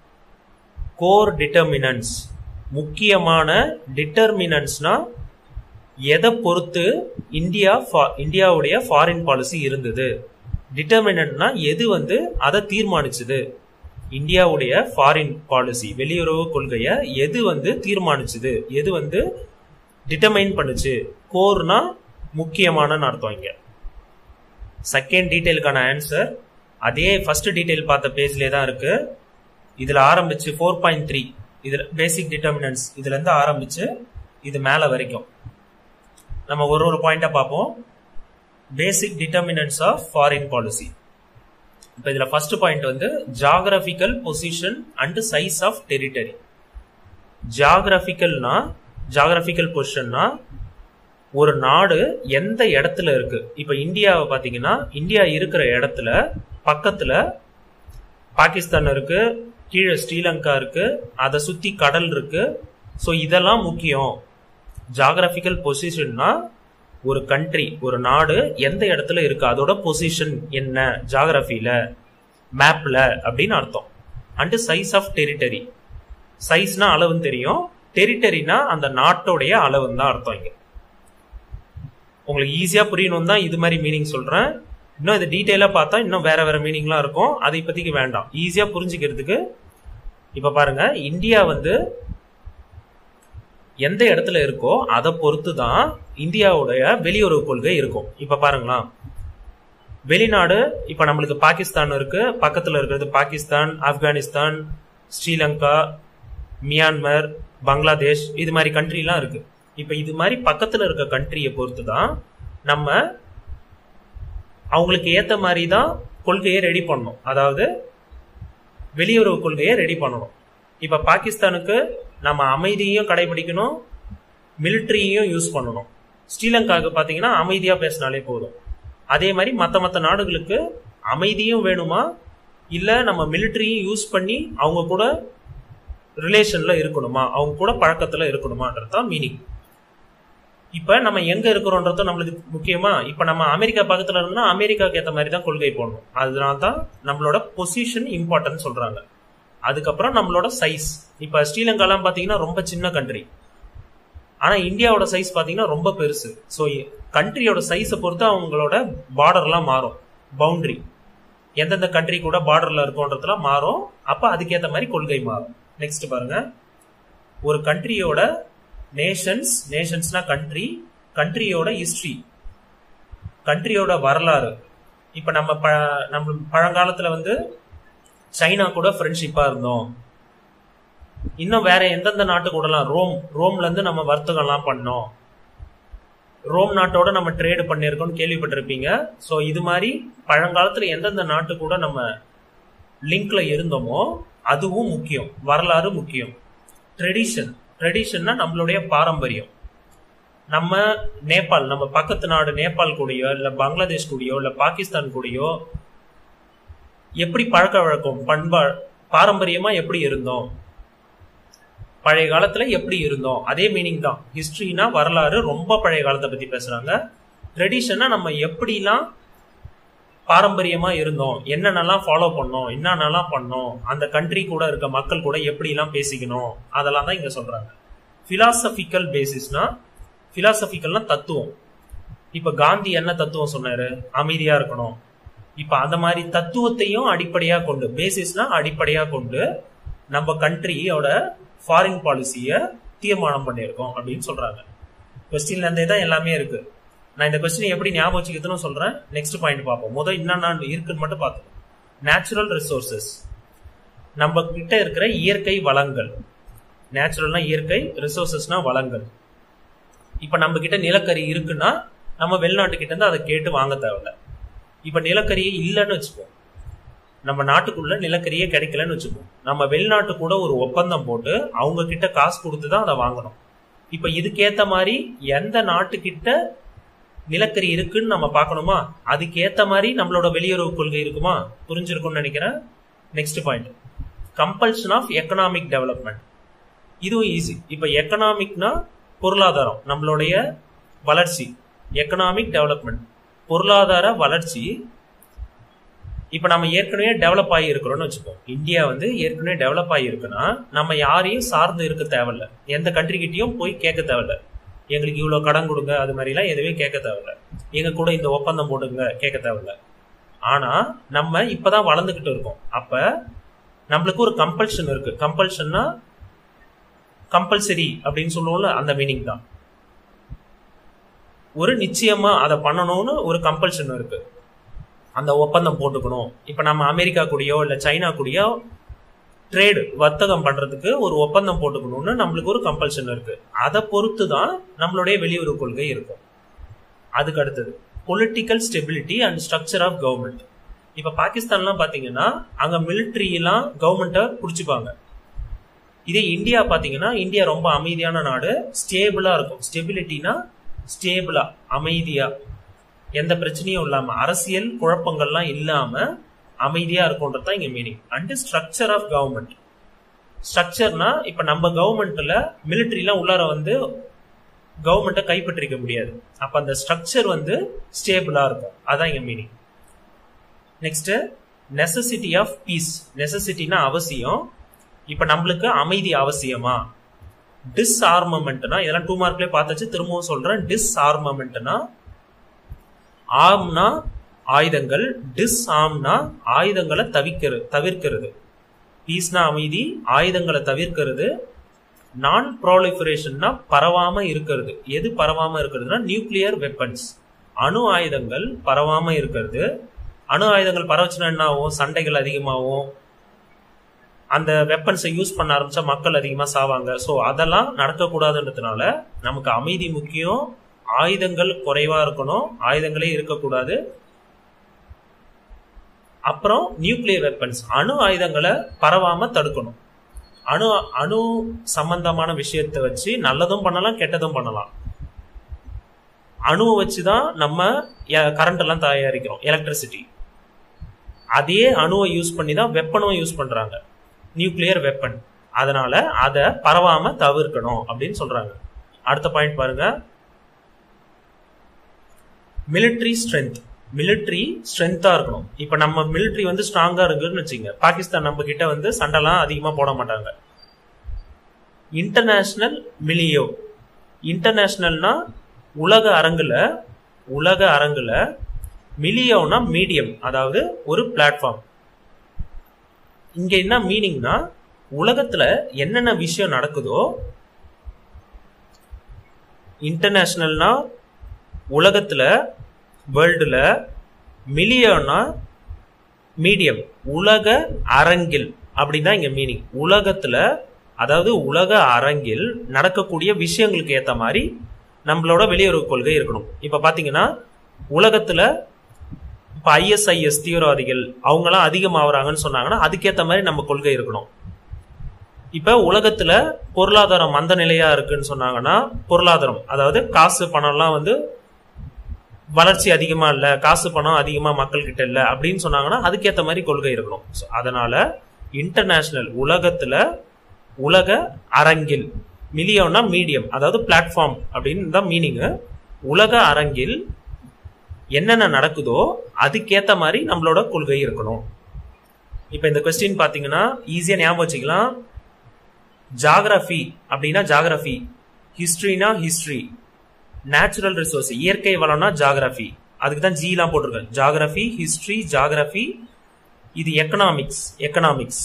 கோர் டிட்டர்மினன்ஸ் முக்கியமான டிட்டர்மினன்ஸ்னா எதை பொறுத்து இந்தியா இந்தியாவுடைய ஃபாரின் பாலிசி இருந்தது டிட்டர்மினன்ட்னா எது வந்து அதை தீர்மானிச்சது இந்தியாவுடைய ஃபாரின் பாலிசி வெளியுறவு கொள்கையை எது வந்து தீர்மானிச்சது எது வந்து டிட்டர்மைன் பண்ணுச்சு கோர்னா முக்கியமான அர்த்தம் இங்க செகண்ட் டீட்டெயிலுக்கான ஆன்சர் அதே ஃபர்ஸ்ட் டீட்டெயில் பார்த்த பேஜ்லேயே தான் இருக்கு இதுல ஆரம்பிச்சு ஃபோர் பாயிண்ட் த்ரீ இதுல பேசிக் டிட்டர்மினன்ஸ் இதுல இருந்து ஆரம்பிச்சு இது மேல வரைக்கும் நம்ம ஒரு ஒரு பாயிண்டா பார்ப்போம் basic determinants of foreign policy இப்போ இதுல ஃபர்ஸ்ட் பாயிண்ட் வந்து geographical position and size of territory ஜாகிரபிக்கல்னா ஜாகிரபிக்கல் பொசிஷன்னா ஒரு நாடு எந்த இடத்துல இருக்கு இப்ப இந்தியாவை பாத்தீங்கன்னா இந்தியா இருக்கிற இடத்துல பக்கத்துல பாகிஸ்தான் இருக்கு கீழே ஸ்ரீலங்கா இருக்கு அதை சுத்தி கடல் இருக்கு ஸோ இதெல்லாம் முக்கியம் ஜாகிரபிக்கல் பொசிஷன்னா ஒரு கண்ட்ரி ஒரு நாடு எந்த இடத்துல இருக்கு அதோட பொசிஷன் என்ன ஜாகிரபில மேப்ல அப்படின்னு அர்த்தம் அண்ட் சைஸ் ஆஃப் டெரிட்டரி சைஸ்னா அளவுன்னு தெரியும் டெரிட்டரினா அந்த நாட்டோடைய அளவுன்னு தான் அர்த்தம் இங்க உங்களுக்கு ஈஸியா புரியணும் தான் இது மாதிரி மீனிங் சொல்றேன் இன்னும் இது டீட்டெயிலா பார்த்தா இன்னும் வேற வேற மீனிங்லாம் இருக்கும் அதை இப்போதைக்கு வேண்டாம் ஈஸியா புரிஞ்சுக்கிறதுக்கு இப்ப பாருங்க இந்தியா வந்து எந்த இடத்துல இருக்கோ அதை பொறுத்து தான் இந்தியாவுடைய வெளியுறவு கொள்கை இருக்கும் இப்ப பாருங்களா வெளிநாடு இப்ப நம்மளுக்கு பாகிஸ்தான் இருக்கு பக்கத்துல இருக்கிறது பாகிஸ்தான் ஆப்கானிஸ்தான் ஸ்ரீலங்கா மியான்மர் பங்களாதேஷ் இது மாதிரி கண்ட்ரிலாம் இருக்கு இப்ப இது மாதிரி பக்கத்துல இருக்க கண்ட்ரியை பொறுத்து தான் நம்ம அவங்களுக்கு ஏத்த மாதிரி தான் கொள்கையை ரெடி பண்ணணும் அதாவது வெளியுறவு கொள்கையை ரெடி பண்ணணும் இப்ப பாகிஸ்தானுக்கு நம்ம அமைதியையும் கடைபிடிக்கணும் மிலிட்ரியையும் யூஸ் பண்ணணும் ஸ்ரீலங்காவுக்கு பார்த்தீங்கன்னா அமைதியா பேசினாலே போதும் அதே மாதிரி மற்ற மற்ற நாடுகளுக்கு அமைதியும் வேணுமா இல்ல நம்ம மிலிட்டரியும் யூஸ் பண்ணி அவங்க கூட ரிலேஷன்ல இருக்கணுமா அவங்க கூட பழக்கத்துல இருக்கணுமான்றது தான் மீனிங் இப்ப நம்ம எங்க இருக்கிறோன்றதும் நம்மளுக்கு முக்கியமா இப்ப நம்ம அமெரிக்கா பக்கத்துல இருந்தா அமெரிக்காவுக்கு ஏத்த மாதிரி தான் கொள்கை போடணும் அதனால தான் நம்மளோட பொசிஷன் இம்பார்ட்டன்ட் சொல்றாங்க அதுக்கப்புறம் நம்மளோட சைஸ் இப்ப ஸ்ரீலங்காலாம் பாத்தீங்கன்னா ரொம்ப சின்ன கண்ட்ரி ஆனா இந்தியாவோட சைஸ் பாத்தீங்கன்னா ரொம்ப பெருசு ஸோ கண்ட்ரியோட சைஸை பொறுத்து அவங்களோட பார்டர்லாம் மாறும் பவுண்டரி எந்தெந்த கண்ட்ரி கூட பார்டர்ல இருக்கோன்றதுலாம் மாறும் அப்ப அதுக்கேற்ற மாதிரி கொள்கை மாறும் நெக்ஸ்ட் பாருங்க ஒரு கண்ட்ரியோட நேஷன்ஸ் நேஷன்ஸ்னா கண்ட்ரி கண்ட்ரியோட ஹிஸ்டரி கண்ட்ரியோட வரலாறு இப்ப நம்ம ப நம்ம பழங்காலத்துல வந்து சைனா கூட ஃப்ரெண்ட்ஷிப்பா இருந்தோம் இன்னும் வேற எந்தெந்த நாட்டு கூடலாம் ரோம் ரோம்ல இருந்து நம்ம வர்த்தகம்லாம் பண்ணோம் ரோம் நாட்டோட நம்ம ட்ரேடு பண்ணியிருக்கோம்னு கேள்விப்பட்டிருப்பீங்க ஸோ இது மாதிரி பழங்காலத்துல எந்தெந்த நாட்டு கூட நம்ம லிங்க்ல இருந்தோமோ அதுவும் முக்கியம் வரலாறு முக்கியம் ட்ரெடிஷன் ட்ரெடிஷன்னா நம்மளுடைய பாரம்பரியம் நம்ம நேபாள் நம்ம பக்கத்து நாடு நேபாள் கூடயோ இல்ல பங்களாதேஷ் கூடயோ இல்ல பாகிஸ்தான் கூடயோ எப்படி பழக்க வழக்கம் பண்பா பாரம்பரியமா எப்படி இருந்தோம் பழைய காலத்துல எப்படி இருந்தோம் அதே மீனிங் தான் ஹிஸ்டரினா வரலாறு ரொம்ப பழைய காலத்தை பத்தி பேசுறாங்க ட்ரெடிஷனா நம்ம எப்படிலாம் பாரம்பரியமா இருந்தோம் என்னென்னலாம் ஃபாலோ பண்ணோம் என்னென்னலாம் பண்ணோம் அந்த கண்ட்ரி கூட இருக்க மக்கள் கூட எப்படிலாம் பேசிக்கணும் அதெல்லாம் தான் இங்க சொல்றாங்க பிலாசபிக்கல் பேசிஸ்னா பிலாசபிக்கல்னா தத்துவம் இப்ப காந்தி என்ன தத்துவம் சொன்னாரு அமைதியா இருக்கணும் இப்ப அந்த மாதிரி தத்துவத்தையும் அடிப்படையா கொண்டு பேசிஸ்னா அடிப்படையா கொண்டு நம்ம கண்ட்ரியோட ஃபாரின் பாலிசிய தீர்மானம் பண்ணியிருக்கோம் அப்படின்னு சொல்றாங்க கொஸ்டின்ல இருந்தே தான் எல்லாமே இருக்கு நான் இந்த கொஸ்டின் எப்படி ஞாபகம் வச்சுக்கிறதுன்னு சொல்றேன் நெக்ஸ்ட் பாயிண்ட் பார்ப்போம் முதல் என்னென்ன இருக்குன்னு மட்டும் பார்த்தோம் நேச்சுரல் ரிசோர்சஸ் நம்ம கிட்ட இருக்கிற இயற்கை வளங்கள் நேச்சுரல்னா இயற்கை ரிசோர்சஸ்னா வளங்கள் இப்ப நம்ம கிட்ட நிலக்கரி இருக்குன்னா நம்ம வெளிநாட்டு கிட்ட இருந்து அதை கேட்டு வாங்க தேவையில்ல இப்ப நிலக்கரியே இல்லைன்னு வச்சுப்போம் நம்ம நாட்டுக்குள்ள நிலக்கரியே கிடைக்கலன்னு வச்சுப்போம் நம்ம வெளிநாட்டு கூட ஒரு ஒப்பந்தம் போட்டு அவங்க கிட்ட காசு கொடுத்து தான் அதை வாங்கணும் இப்ப இதுக்கேத்த மாதிரி எந்த நாட்டுக்கிட்ட நிலக்கரி இருக்குன்னு நம்ம பார்க்கணுமா அதுக்கேத்த மாதிரி நம்மளோட வெளியுறவு கொள்கை இருக்குமா புரிஞ்சிருக்கும்னு நினைக்கிறேன் next point compulsion of economic development இதுவும் ஈஸி இப்ப எக்கனாமிக்னா பொருளாதாரம் நம்மளுடைய வளர்ச்சி எக்கனாமிக் டெவலப்மெண்ட் பொருளாதார வளர்ச்சி இப்ப நம்ம ஏற்கனவே டெவலப் ஆகி இருக்கிறோம்னு வச்சுப்போம் இந்தியா வந்து ஏற்கனவே டெவலப் ஆகி இருக்குன்னா நம்ம யாரையும் சார்ந்து இருக்க தேவையில்ல எந்த கண்ட்ரி கிட்டயும் போய் கேட்க தேவையில்ல எங்களுக்கு இவ்வளவு கடன் கொடுங்க அது மாதிரிலாம் எதுவுமே கேட்க தேவையில்ல எங்க கூட இந்த ஒப்பந்தம் போடுங்க கேட்க தேவையில்ல ஆனா நம்ம இப்பதான் வளர்ந்துகிட்டு இருக்கோம் அப்ப நம்மளுக்கு ஒரு கம்பல்ஷன் இருக்கு கம்பல்ஷன்னா கம்பல்சரி அப்படின்னு சொல்லுவோம்ல அந்த மீனிங் தான் ஒரு நிச்சயமா அதை பண்ணணும்னு ஒரு கம்பல்ஷன் இருக்கு அந்த ஒப்பந்தம் போட்டுக்கணும் இப்ப நம்ம அமெரிக்கா கூடயோ இல்ல சைனா கூடயோ ட்ரேடு வர்த்தகம் பண்றதுக்கு ஒரு ஒப்பந்தம் போட்டுக்கணும்னு நம்மளுக்கு ஒரு கம்பல்ஷன் இருக்கு அதை பொறுத்து தான் நம்மளுடைய வெளியுறவு கொள்கை இருக்கும் அதுக்கு அடுத்தது political stability and structure of government இப்ப பாகிஸ்தான்லாம் பாத்தீங்கன்னா அங்க மிலிட்ரி எல்லாம் கவர்மெண்ட்டை புடிச்சுப்பாங்க இதே இந்தியா பாத்தீங்கன்னா இந்தியா ரொம்ப அமைதியான நாடு ஸ்டேபிளா இருக்கும் ஸ்டெபிலிட்டினா ஸ்டேபிளா அமைதியா எந்த பிரச்சனையும் இல்லாம அரசியல் குழப்பங்கள்லாம் இல்லாம அமைதியா இருக்கும்ன்றது தான் இங்க meaning and structure of government ஸ்ட்ரக்சர்னா இப்ப நம்ம கவர்மெண்ட்ல மிலிட்ரிலாம் உள்ளார வந்து கவர்மெண்ட்டை கைப்பற்றிக்க முடியாது அப்ப அந்த ஸ்ட்ரக்சர் வந்து ஸ்டேபிளா இருக்கும் அதான் இங்க meaning next necessity of peace நெசசிட்டினா அவசியம் இப்ப நம்மளுக்கு அமைதி அவசியமா டிஸ்ஆர்மமெண்ட்னா இதெல்லாம் டூ மார்க்லயே பார்த்தாச்சு திரும்பவும் சொல்றேன் டிஸ்ஆர்மமெண்ட்னா ஆர்ம்னா ஆயுதங்கள் டிஸ் ஆம்னா ஆயுதங்களை தவிக்கிறது தவிர்க்கிறது பீஸ்னா அமைதி ஆயுதங்களை தவிர்க்கிறது நான் ப்ராலிஃபரேஷன்னா பரவாம இருக்கிறது எது பரவாம இருக்கிறதுனா நியூக்ளியர் வெப்பன்ஸ் அணு ஆயுதங்கள் பரவாம இருக்கிறது அணு ஆயுதங்கள் பரவச்சுன்னா என்ன ஆகும் சண்டைகள் அதிகமாகும் அந்த வெப்பன்ஸை யூஸ் பண்ண ஆரம்பிச்சா மக்கள் அதிகமா சாவாங்க ஸோ அதெல்லாம் நடக்கக்கூடாதுன்றதுனால நமக்கு அமைதி முக்கியம் ஆயுதங்கள் குறைவா இருக்கணும் ஆயுதங்களே இருக்கக்கூடாது அப்புறம் நியூக்ளியர் வெப்பன்ஸ் அணு ஆயுதங்களை பரவாம தடுக்கணும் அணு அணு சம்பந்தமான விஷயத்தை வச்சு நல்லதும் பண்ணலாம் கெட்டதும் பண்ணலாம் அணுவை வச்சு தான் நம்ம கரண்ட் எல்லாம் தயாரிக்கிறோம் எலக்ட்ரிசிட்டி அதே அணுவை யூஸ் பண்ணி தான் வெப்பனும் யூஸ் பண்றாங்க நியூக்ளியர் வெப்பன் அதனால அதை பரவாம தவிர்க்கணும் அப்படின்னு சொல்றாங்க அடுத்த பாயிண்ட் பாருங்க மிலிட்ரி ஸ்ட்ரென்த் மிலிட்ரி ஸ்ட்ரென்த்தா இருக்கணும் இப்ப நம்ம மிலிட்ரி வந்து ஸ்ட்ராங்கா இருக்குன்னு வச்சுங்க பாகிஸ்தான் நம்ம கிட்ட வந்து சண்டைலாம் அதிகமா போட மாட்டாங்க இன்டர்நேஷனல் மிலியோ இன்டர்நேஷனல்னா உலக அரங்குல உலக அரங்குல மிலியோனா மீடியம் அதாவது ஒரு பிளாட்ஃபார்ம் இங்க என்ன மீனிங்னா உலகத்துல என்னென்ன விஷயம் நடக்குதோ இன்டர்நேஷனல்னா உலகத்துல வேர்ல்டுல மில்லியனா மீடியம் உலக அரங்கில் அப்படிதான் இங்க மீனிங் உலகத்துல அதாவது உலக அரங்கில் நடக்கக்கூடிய விஷயங்களுக்கு ஏத்த மாதிரி நம்மளோட வெளியுறவு கொள்கை இருக்கணும் இப்ப பாத்தீங்கன்னா உலகத்துல இப்ப ஐஎஸ்ஐஎஸ் தீவிரவாதிகள் அவங்களாம் அதிகமாகறாங்கன்னு சொன்னாங்கன்னா அதுக்கேத்த மாதிரி நம்ம கொள்கை இருக்கணும் இப்ப உலகத்துல பொருளாதாரம் மந்த நிலையா இருக்குன்னு சொன்னாங்கன்னா பொருளாதாரம் அதாவது காசு பணம்லாம் வந்து வளர்ச்சி அதிகமா இல்ல காசு பணம் அதிகமா மக்கள் கிட்ட இல்ல அப்படின்னு சொன்னாங்கன்னா அதுக்கேத்த மாதிரி கொள்கை இருக்கணும் So, அதனால இன்டர்நேஷனல் உலகத்துல உலக அரங்கில் மில்லியம்னா மீடியம் அதாவது பிளாட்ஃபார்ம் அப்படின்னு தான் மீனிங் உலக அரங்கில் என்னென்ன நடக்குதோ அதுக்கேத்த மாதிரி நம்மளோட கொள்கை இருக்கணும் இப்ப இந்த கொஸ்டின் பாத்தீங்கன்னா ஈஸியா ஞாபகம் வச்சுக்கலாம் ஜாகிரபி அப்படின்னா ஜாகிரபி ஹிஸ்டரினா ஹிஸ்டரி நேச்சுரல் ரிசோர்ஸ் இயற்கை வளம்னா ஜாகிரபி அதுக்கு தான் ஜிலாம் போட்டிருக்கேன் ஜாகிரபி ஹிஸ்டரி ஜாகிரபி இது எக்கனாமிக்ஸ் எக்கனாமிக்ஸ்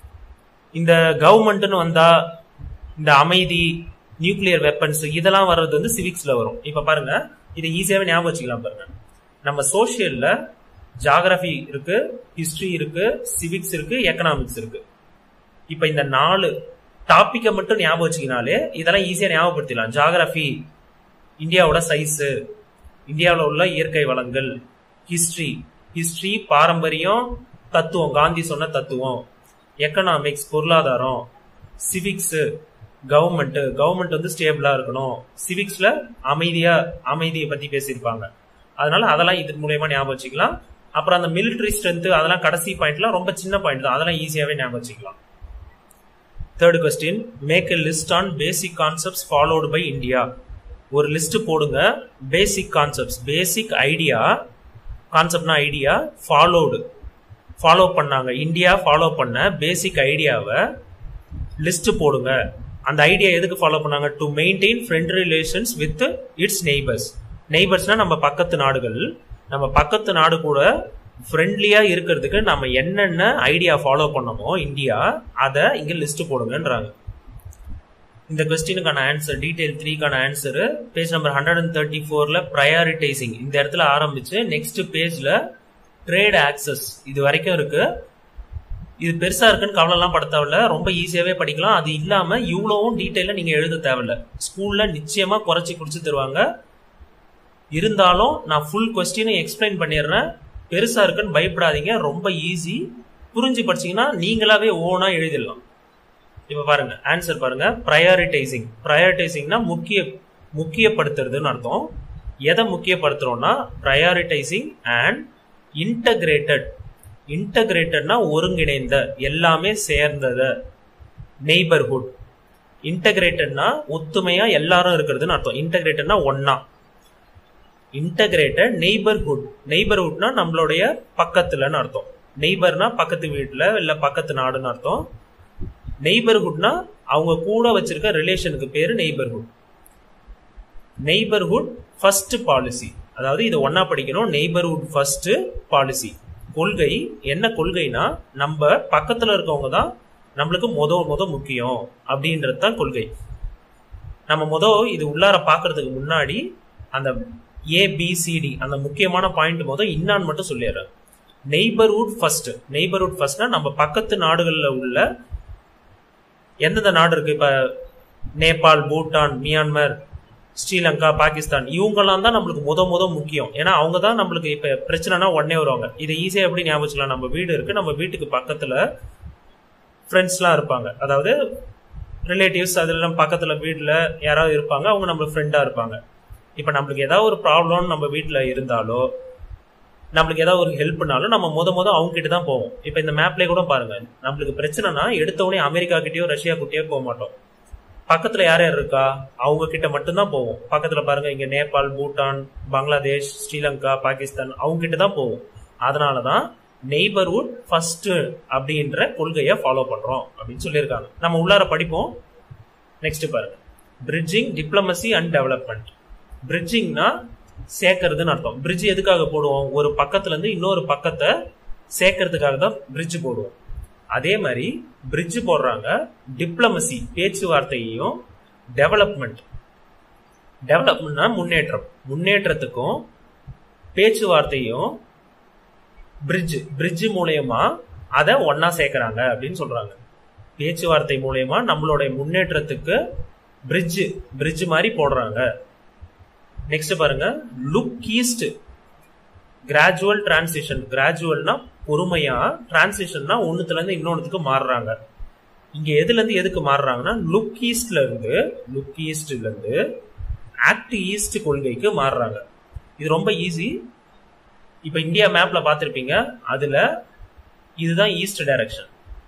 இந்த கவர்மெண்ட்னு வந்தா இந்த அமைதி நியூக்ளியர் வெப்பன்ஸ் இதெல்லாம் வர்றது வந்து சிவிக்ஸ்ல வரும் இப்ப பாருங்க இதை ஈஸியாவே ஞாபகம் வச்சுக்கலாம் பாருங்க நம்ம சோசியல்ல ஜாகிரபி இருக்கு ஹிஸ்டரி இருக்கு சிவிக்ஸ் இருக்கு எக்கனாமிக்ஸ் இருக்கு இப்ப இந்த நாலு டாபிக்கை மட்டும் ஞாபகம் வச்சுக்கினாலே இதெல்லாம் ஈஸியா ஞாபகப்படுத்திடலாம் ஜாகிரபி இந்தியாவோட சைஸ் இந்தியாவில் உள்ள இயற்கை வளங்கள் ஹிஸ்டரி ஹிஸ்டரி பாரம்பரியம் தத்துவம் காந்தி சொன்ன தத்துவம் எக்கனாமிக்ஸ் பொருளாதாரம் சிவிக்ஸ் கவர்மெண்ட் கவர்மெண்ட் வந்து ஸ்டேபிளா இருக்கணும் சிவிக்ஸ்ல அமைதியா அமைதியை பத்தி பேசியிருப்பாங்க அதனால அதெல்லாம் இது மூலயமா ஞாபகம் வச்சுக்கலாம் அப்புறம் அந்த மிலிட்டரி ஸ்ட்ரென்த் அதெல்லாம் கடைசி பாயிண்ட்லாம் ரொம்ப சின்ன பாயிண்ட் தான் அதெல்லாம் ஈஸியாவே ஞாபகம் வச்சுக்கலாம் third question make a list on basic concepts followed by India ஒரு லிஸ்ட் போடுங்க பேசிக் கான்செப்ட்ஸ் பேசிக் ஐடியா கான்செப்ட்னா ஐடியா ஃபாலோடு ஃபாலோ பண்ணாங்க இந்தியா ஃபாலோ பண்ண பேசிக் ஐடியாவை லிஸ்ட் போடுங்க அந்த ஐடியா எதுக்கு ஃபாலோ பண்ணாங்க to maintain friend relations with its neighbours நெய்பர்ஸ்னா நம்ம பக்கத்து நாடுகள் நம்ம பக்கத்து நாடு கூட ஃப்ரெண்ட்லியா இருக்கிறதுக்கு நம்ம என்னென்ன ஐடியா ஃபாலோ பண்ணமோ இந்தியா அதை இங்க லிஸ்ட் போடுங்கன்றாங்க இந்த கொஸ்டினுக்கான ஆன்சர் டீடைல் த்ரீக்கான answer page number hundred and thirty ஃபோர்ல ப்ரையாரிட்டைசிங் இந்த இடத்துல ஆரம்பிச்சு நெக்ஸ்ட் பேஜ்ல ட்ரேட் ஆக்சஸ் இது வரைக்கும் இருக்கு இது பெருசா இருக்குன்னு கவலைலாம் பட தேவையில்ல ரொம்ப ஈஸியாவே படிக்கலாம் அது இல்லாம இவ்வளவும் டீட்டெயில நீங்க எழுத தேவையில்ல ஸ்கூல்ல நிச்சயமா குறைச்சி குடிச்சு தருவாங்க இருந்தாலும் நான் ஃபுல் கொஸ்டினை எக்ஸ்பிளைன் பண்ணிடுறேன் பெருசா இருக்குன்னு பயப்படாதீங்க ரொம்ப ஈஸி புரிஞ்சு படிச்சீங்கன்னா நீங்களாவே ஓனா எழுதிடலாம் இப்ப பாருங்க ஆன்சர் பாருங்க ப்ரையாரிட்டைசிங் ப்ரையாரிட்டைசிங்னா முக்கிய முக்கியப்படுத்துறதுன்னு அர்த்தம் எதை முக்கியப்படுத்துறோம்னா ப்ரையாரிட்டைசிங் அண்ட் இன்டகிரேட்டட் இன்டகிரேட்டட்னா ஒருங்கிணைந்த எல்லாமே சேர்ந்தது நெய்பர்ஹுட் இன்டகிரேட்டட்னா ஒத்துமையா எல்லாரும் இருக்கிறதுன்னு அர்த்தம் இன்டகிரேட்டட்னா ஒன்னா இன்டகிரேட்டட் நெய்பர்ஹுட் நெய்பர்ஹுட்னா நம்மளுடைய பக்கத்துலன்னு அர்த்தம் நெய்பர்னா பக்கத்து வீட்டுல இல்ல பக்கத்து நாடுன்னு அர்த்தம் நெய்பர்ஹுட்னா அவங்க கூட வச்சிருக்க ரிலேஷனுக்கு பேரு நெய்பர்ஹுட் நெய்பர்ஹுட் ஃபர்ஸ்ட் பாலிசி அதாவது இதை ஒன்னா படிக்கணும் நெய்பர்ஹுட் ஃபர்ஸ்ட் பாலிசி கொள்கை என்ன கொள்கைனா நம்ம பக்கத்துல இருக்கவங்க தான் நம்மளுக்கு முத முத முக்கியம் அப்படின்றது தான் கொள்கை நம்ம முத இது உள்ளார பாக்குறதுக்கு முன்னாடி அந்த ஏபிசிடி அந்த முக்கியமான பாயிண்ட் முத இன்னான்னு மட்டும் சொல்லிடுறேன் நெய்பர்ஹுட் ஃபர்ஸ்ட் நெய்பர்ஹுட் ஃபர்ஸ்ட்னா நம்ம பக்கத்து நாடுகள்ல உள்ள எந்தெந்த நாடு இருக்கு இப்ப நேபாள் பூட்டான் மியான்மர் ஸ்ரீலங்கா பாகிஸ்தான் இவங்கெல்லாம் தான் நம்மளுக்கு முத முத முக்கியம் ஏன்னா அவங்க தான் நம்மளுக்கு இப்ப பிரச்சனைனா உடனே வருவாங்க இதை ஈஸியா எப்படி ஞாபகம் வச்சுக்கலாம் நம்ம வீடு இருக்கு நம்ம வீட்டுக்கு பக்கத்துல ஃப்ரெண்ட்ஸ்லாம் இருப்பாங்க அதாவது ரிலேட்டிவ்ஸ் அதெல்லாம் பக்கத்துல வீட்டுல யாராவது இருப்பாங்க அவங்க நம்ம ஃப்ரெண்டா இருப்பாங்க இப்ப நம்மளுக்கு ஏதாவது ஒரு ப்ராப்ளம் நம்ம வீட்டுல இருந்தாலோ நம்மளுக்கு ஏதாவது ஒரு ஹெல்ப்னாலும் நம்ம முத முத அவங்க கிட்ட தான் போவோம் இப்ப இந்த மேப்லயே கூட பாருங்க நம்மளுக்கு பிரச்சனைனா எடுத்த உடனே அமெரிக்கா கிட்டயோ ரஷ்யா கிட்டயோ போக மாட்டோம் பக்கத்துல யார் யார் இருக்கா அவங்க கிட்ட மட்டும்தான் போவோம் பக்கத்துல பாருங்க இங்க நேபாள் பூட்டான் பங்களாதேஷ் ஸ்ரீலங்கா பாகிஸ்தான் அவங்க கிட்ட தான் போவோம் அதனாலதான் நெய்பர்வுட் ஃபர்ஸ்ட் அப்படின்ற கொள்கையை ஃபாலோ பண்றோம் அப்படின்னு சொல்லியிருக்காங்க நம்ம உள்ளார படிப்போம் நெக்ஸ்ட் பாருங்க பிரிட்ஜிங் டிப்ளமசி அண்ட் டெவலப்மெண்ட் பிரிட்ஜிங்னா சேர்க்கறதுன்னு அர்த்தம் பிரிட்ஜ் எதுக்காக போடுவோம் ஒரு பக்கத்துல இருந்து இன்னொரு பக்கத்தை சேர்க்கறதுக்காக தான் பிரிட்ஜ் போடுவோம் அதே மாதிரி பிரிட்ஜ் போடுறாங்க டிப்ளமசி பேச்சுவார்த்தையையும் டெவலப்மெண்ட் டெவலப்மெண்ட்னா முன்னேற்றம் முன்னேற்றத்துக்கும் பேச்சுவார்த்தையும் பிரிட்ஜ் பிரிட்ஜ் மூலயமா அதை ஒன்னா சேர்க்கறாங்க அப்படின்னு சொல்றாங்க பேச்சுவார்த்தை மூலயமா நம்மளுடைய முன்னேற்றத்துக்கு பிரிட்ஜ் பிரிட்ஜ் மாதிரி போடுறாங்க நெக்ஸ்ட் பாருங்க லுக் ஈஸ்ட் கிராஜுவல் டிரான்சிஷன் கிராஜுவல்னா பொறுமையா டிரான்சிஷன்னா ஒண்ணுத்துல இருந்து இன்னொன்னுக்கு மாறுறாங்க இங்க எதுல இருந்து எதுக்கு மாறுறாங்கன்னா லுக் ஈஸ்ட்ல இருந்து லுக் ஈஸ்ட்ல இருந்து ஆக்ட் ஈஸ்ட் கொள்கைக்கு மாறுறாங்க இது ரொம்ப ஈஸி இப்ப இந்தியா மேப்ல பாத்திருப்பீங்க அதுல இதுதான் ஈஸ்ட் டைரக்ஷன்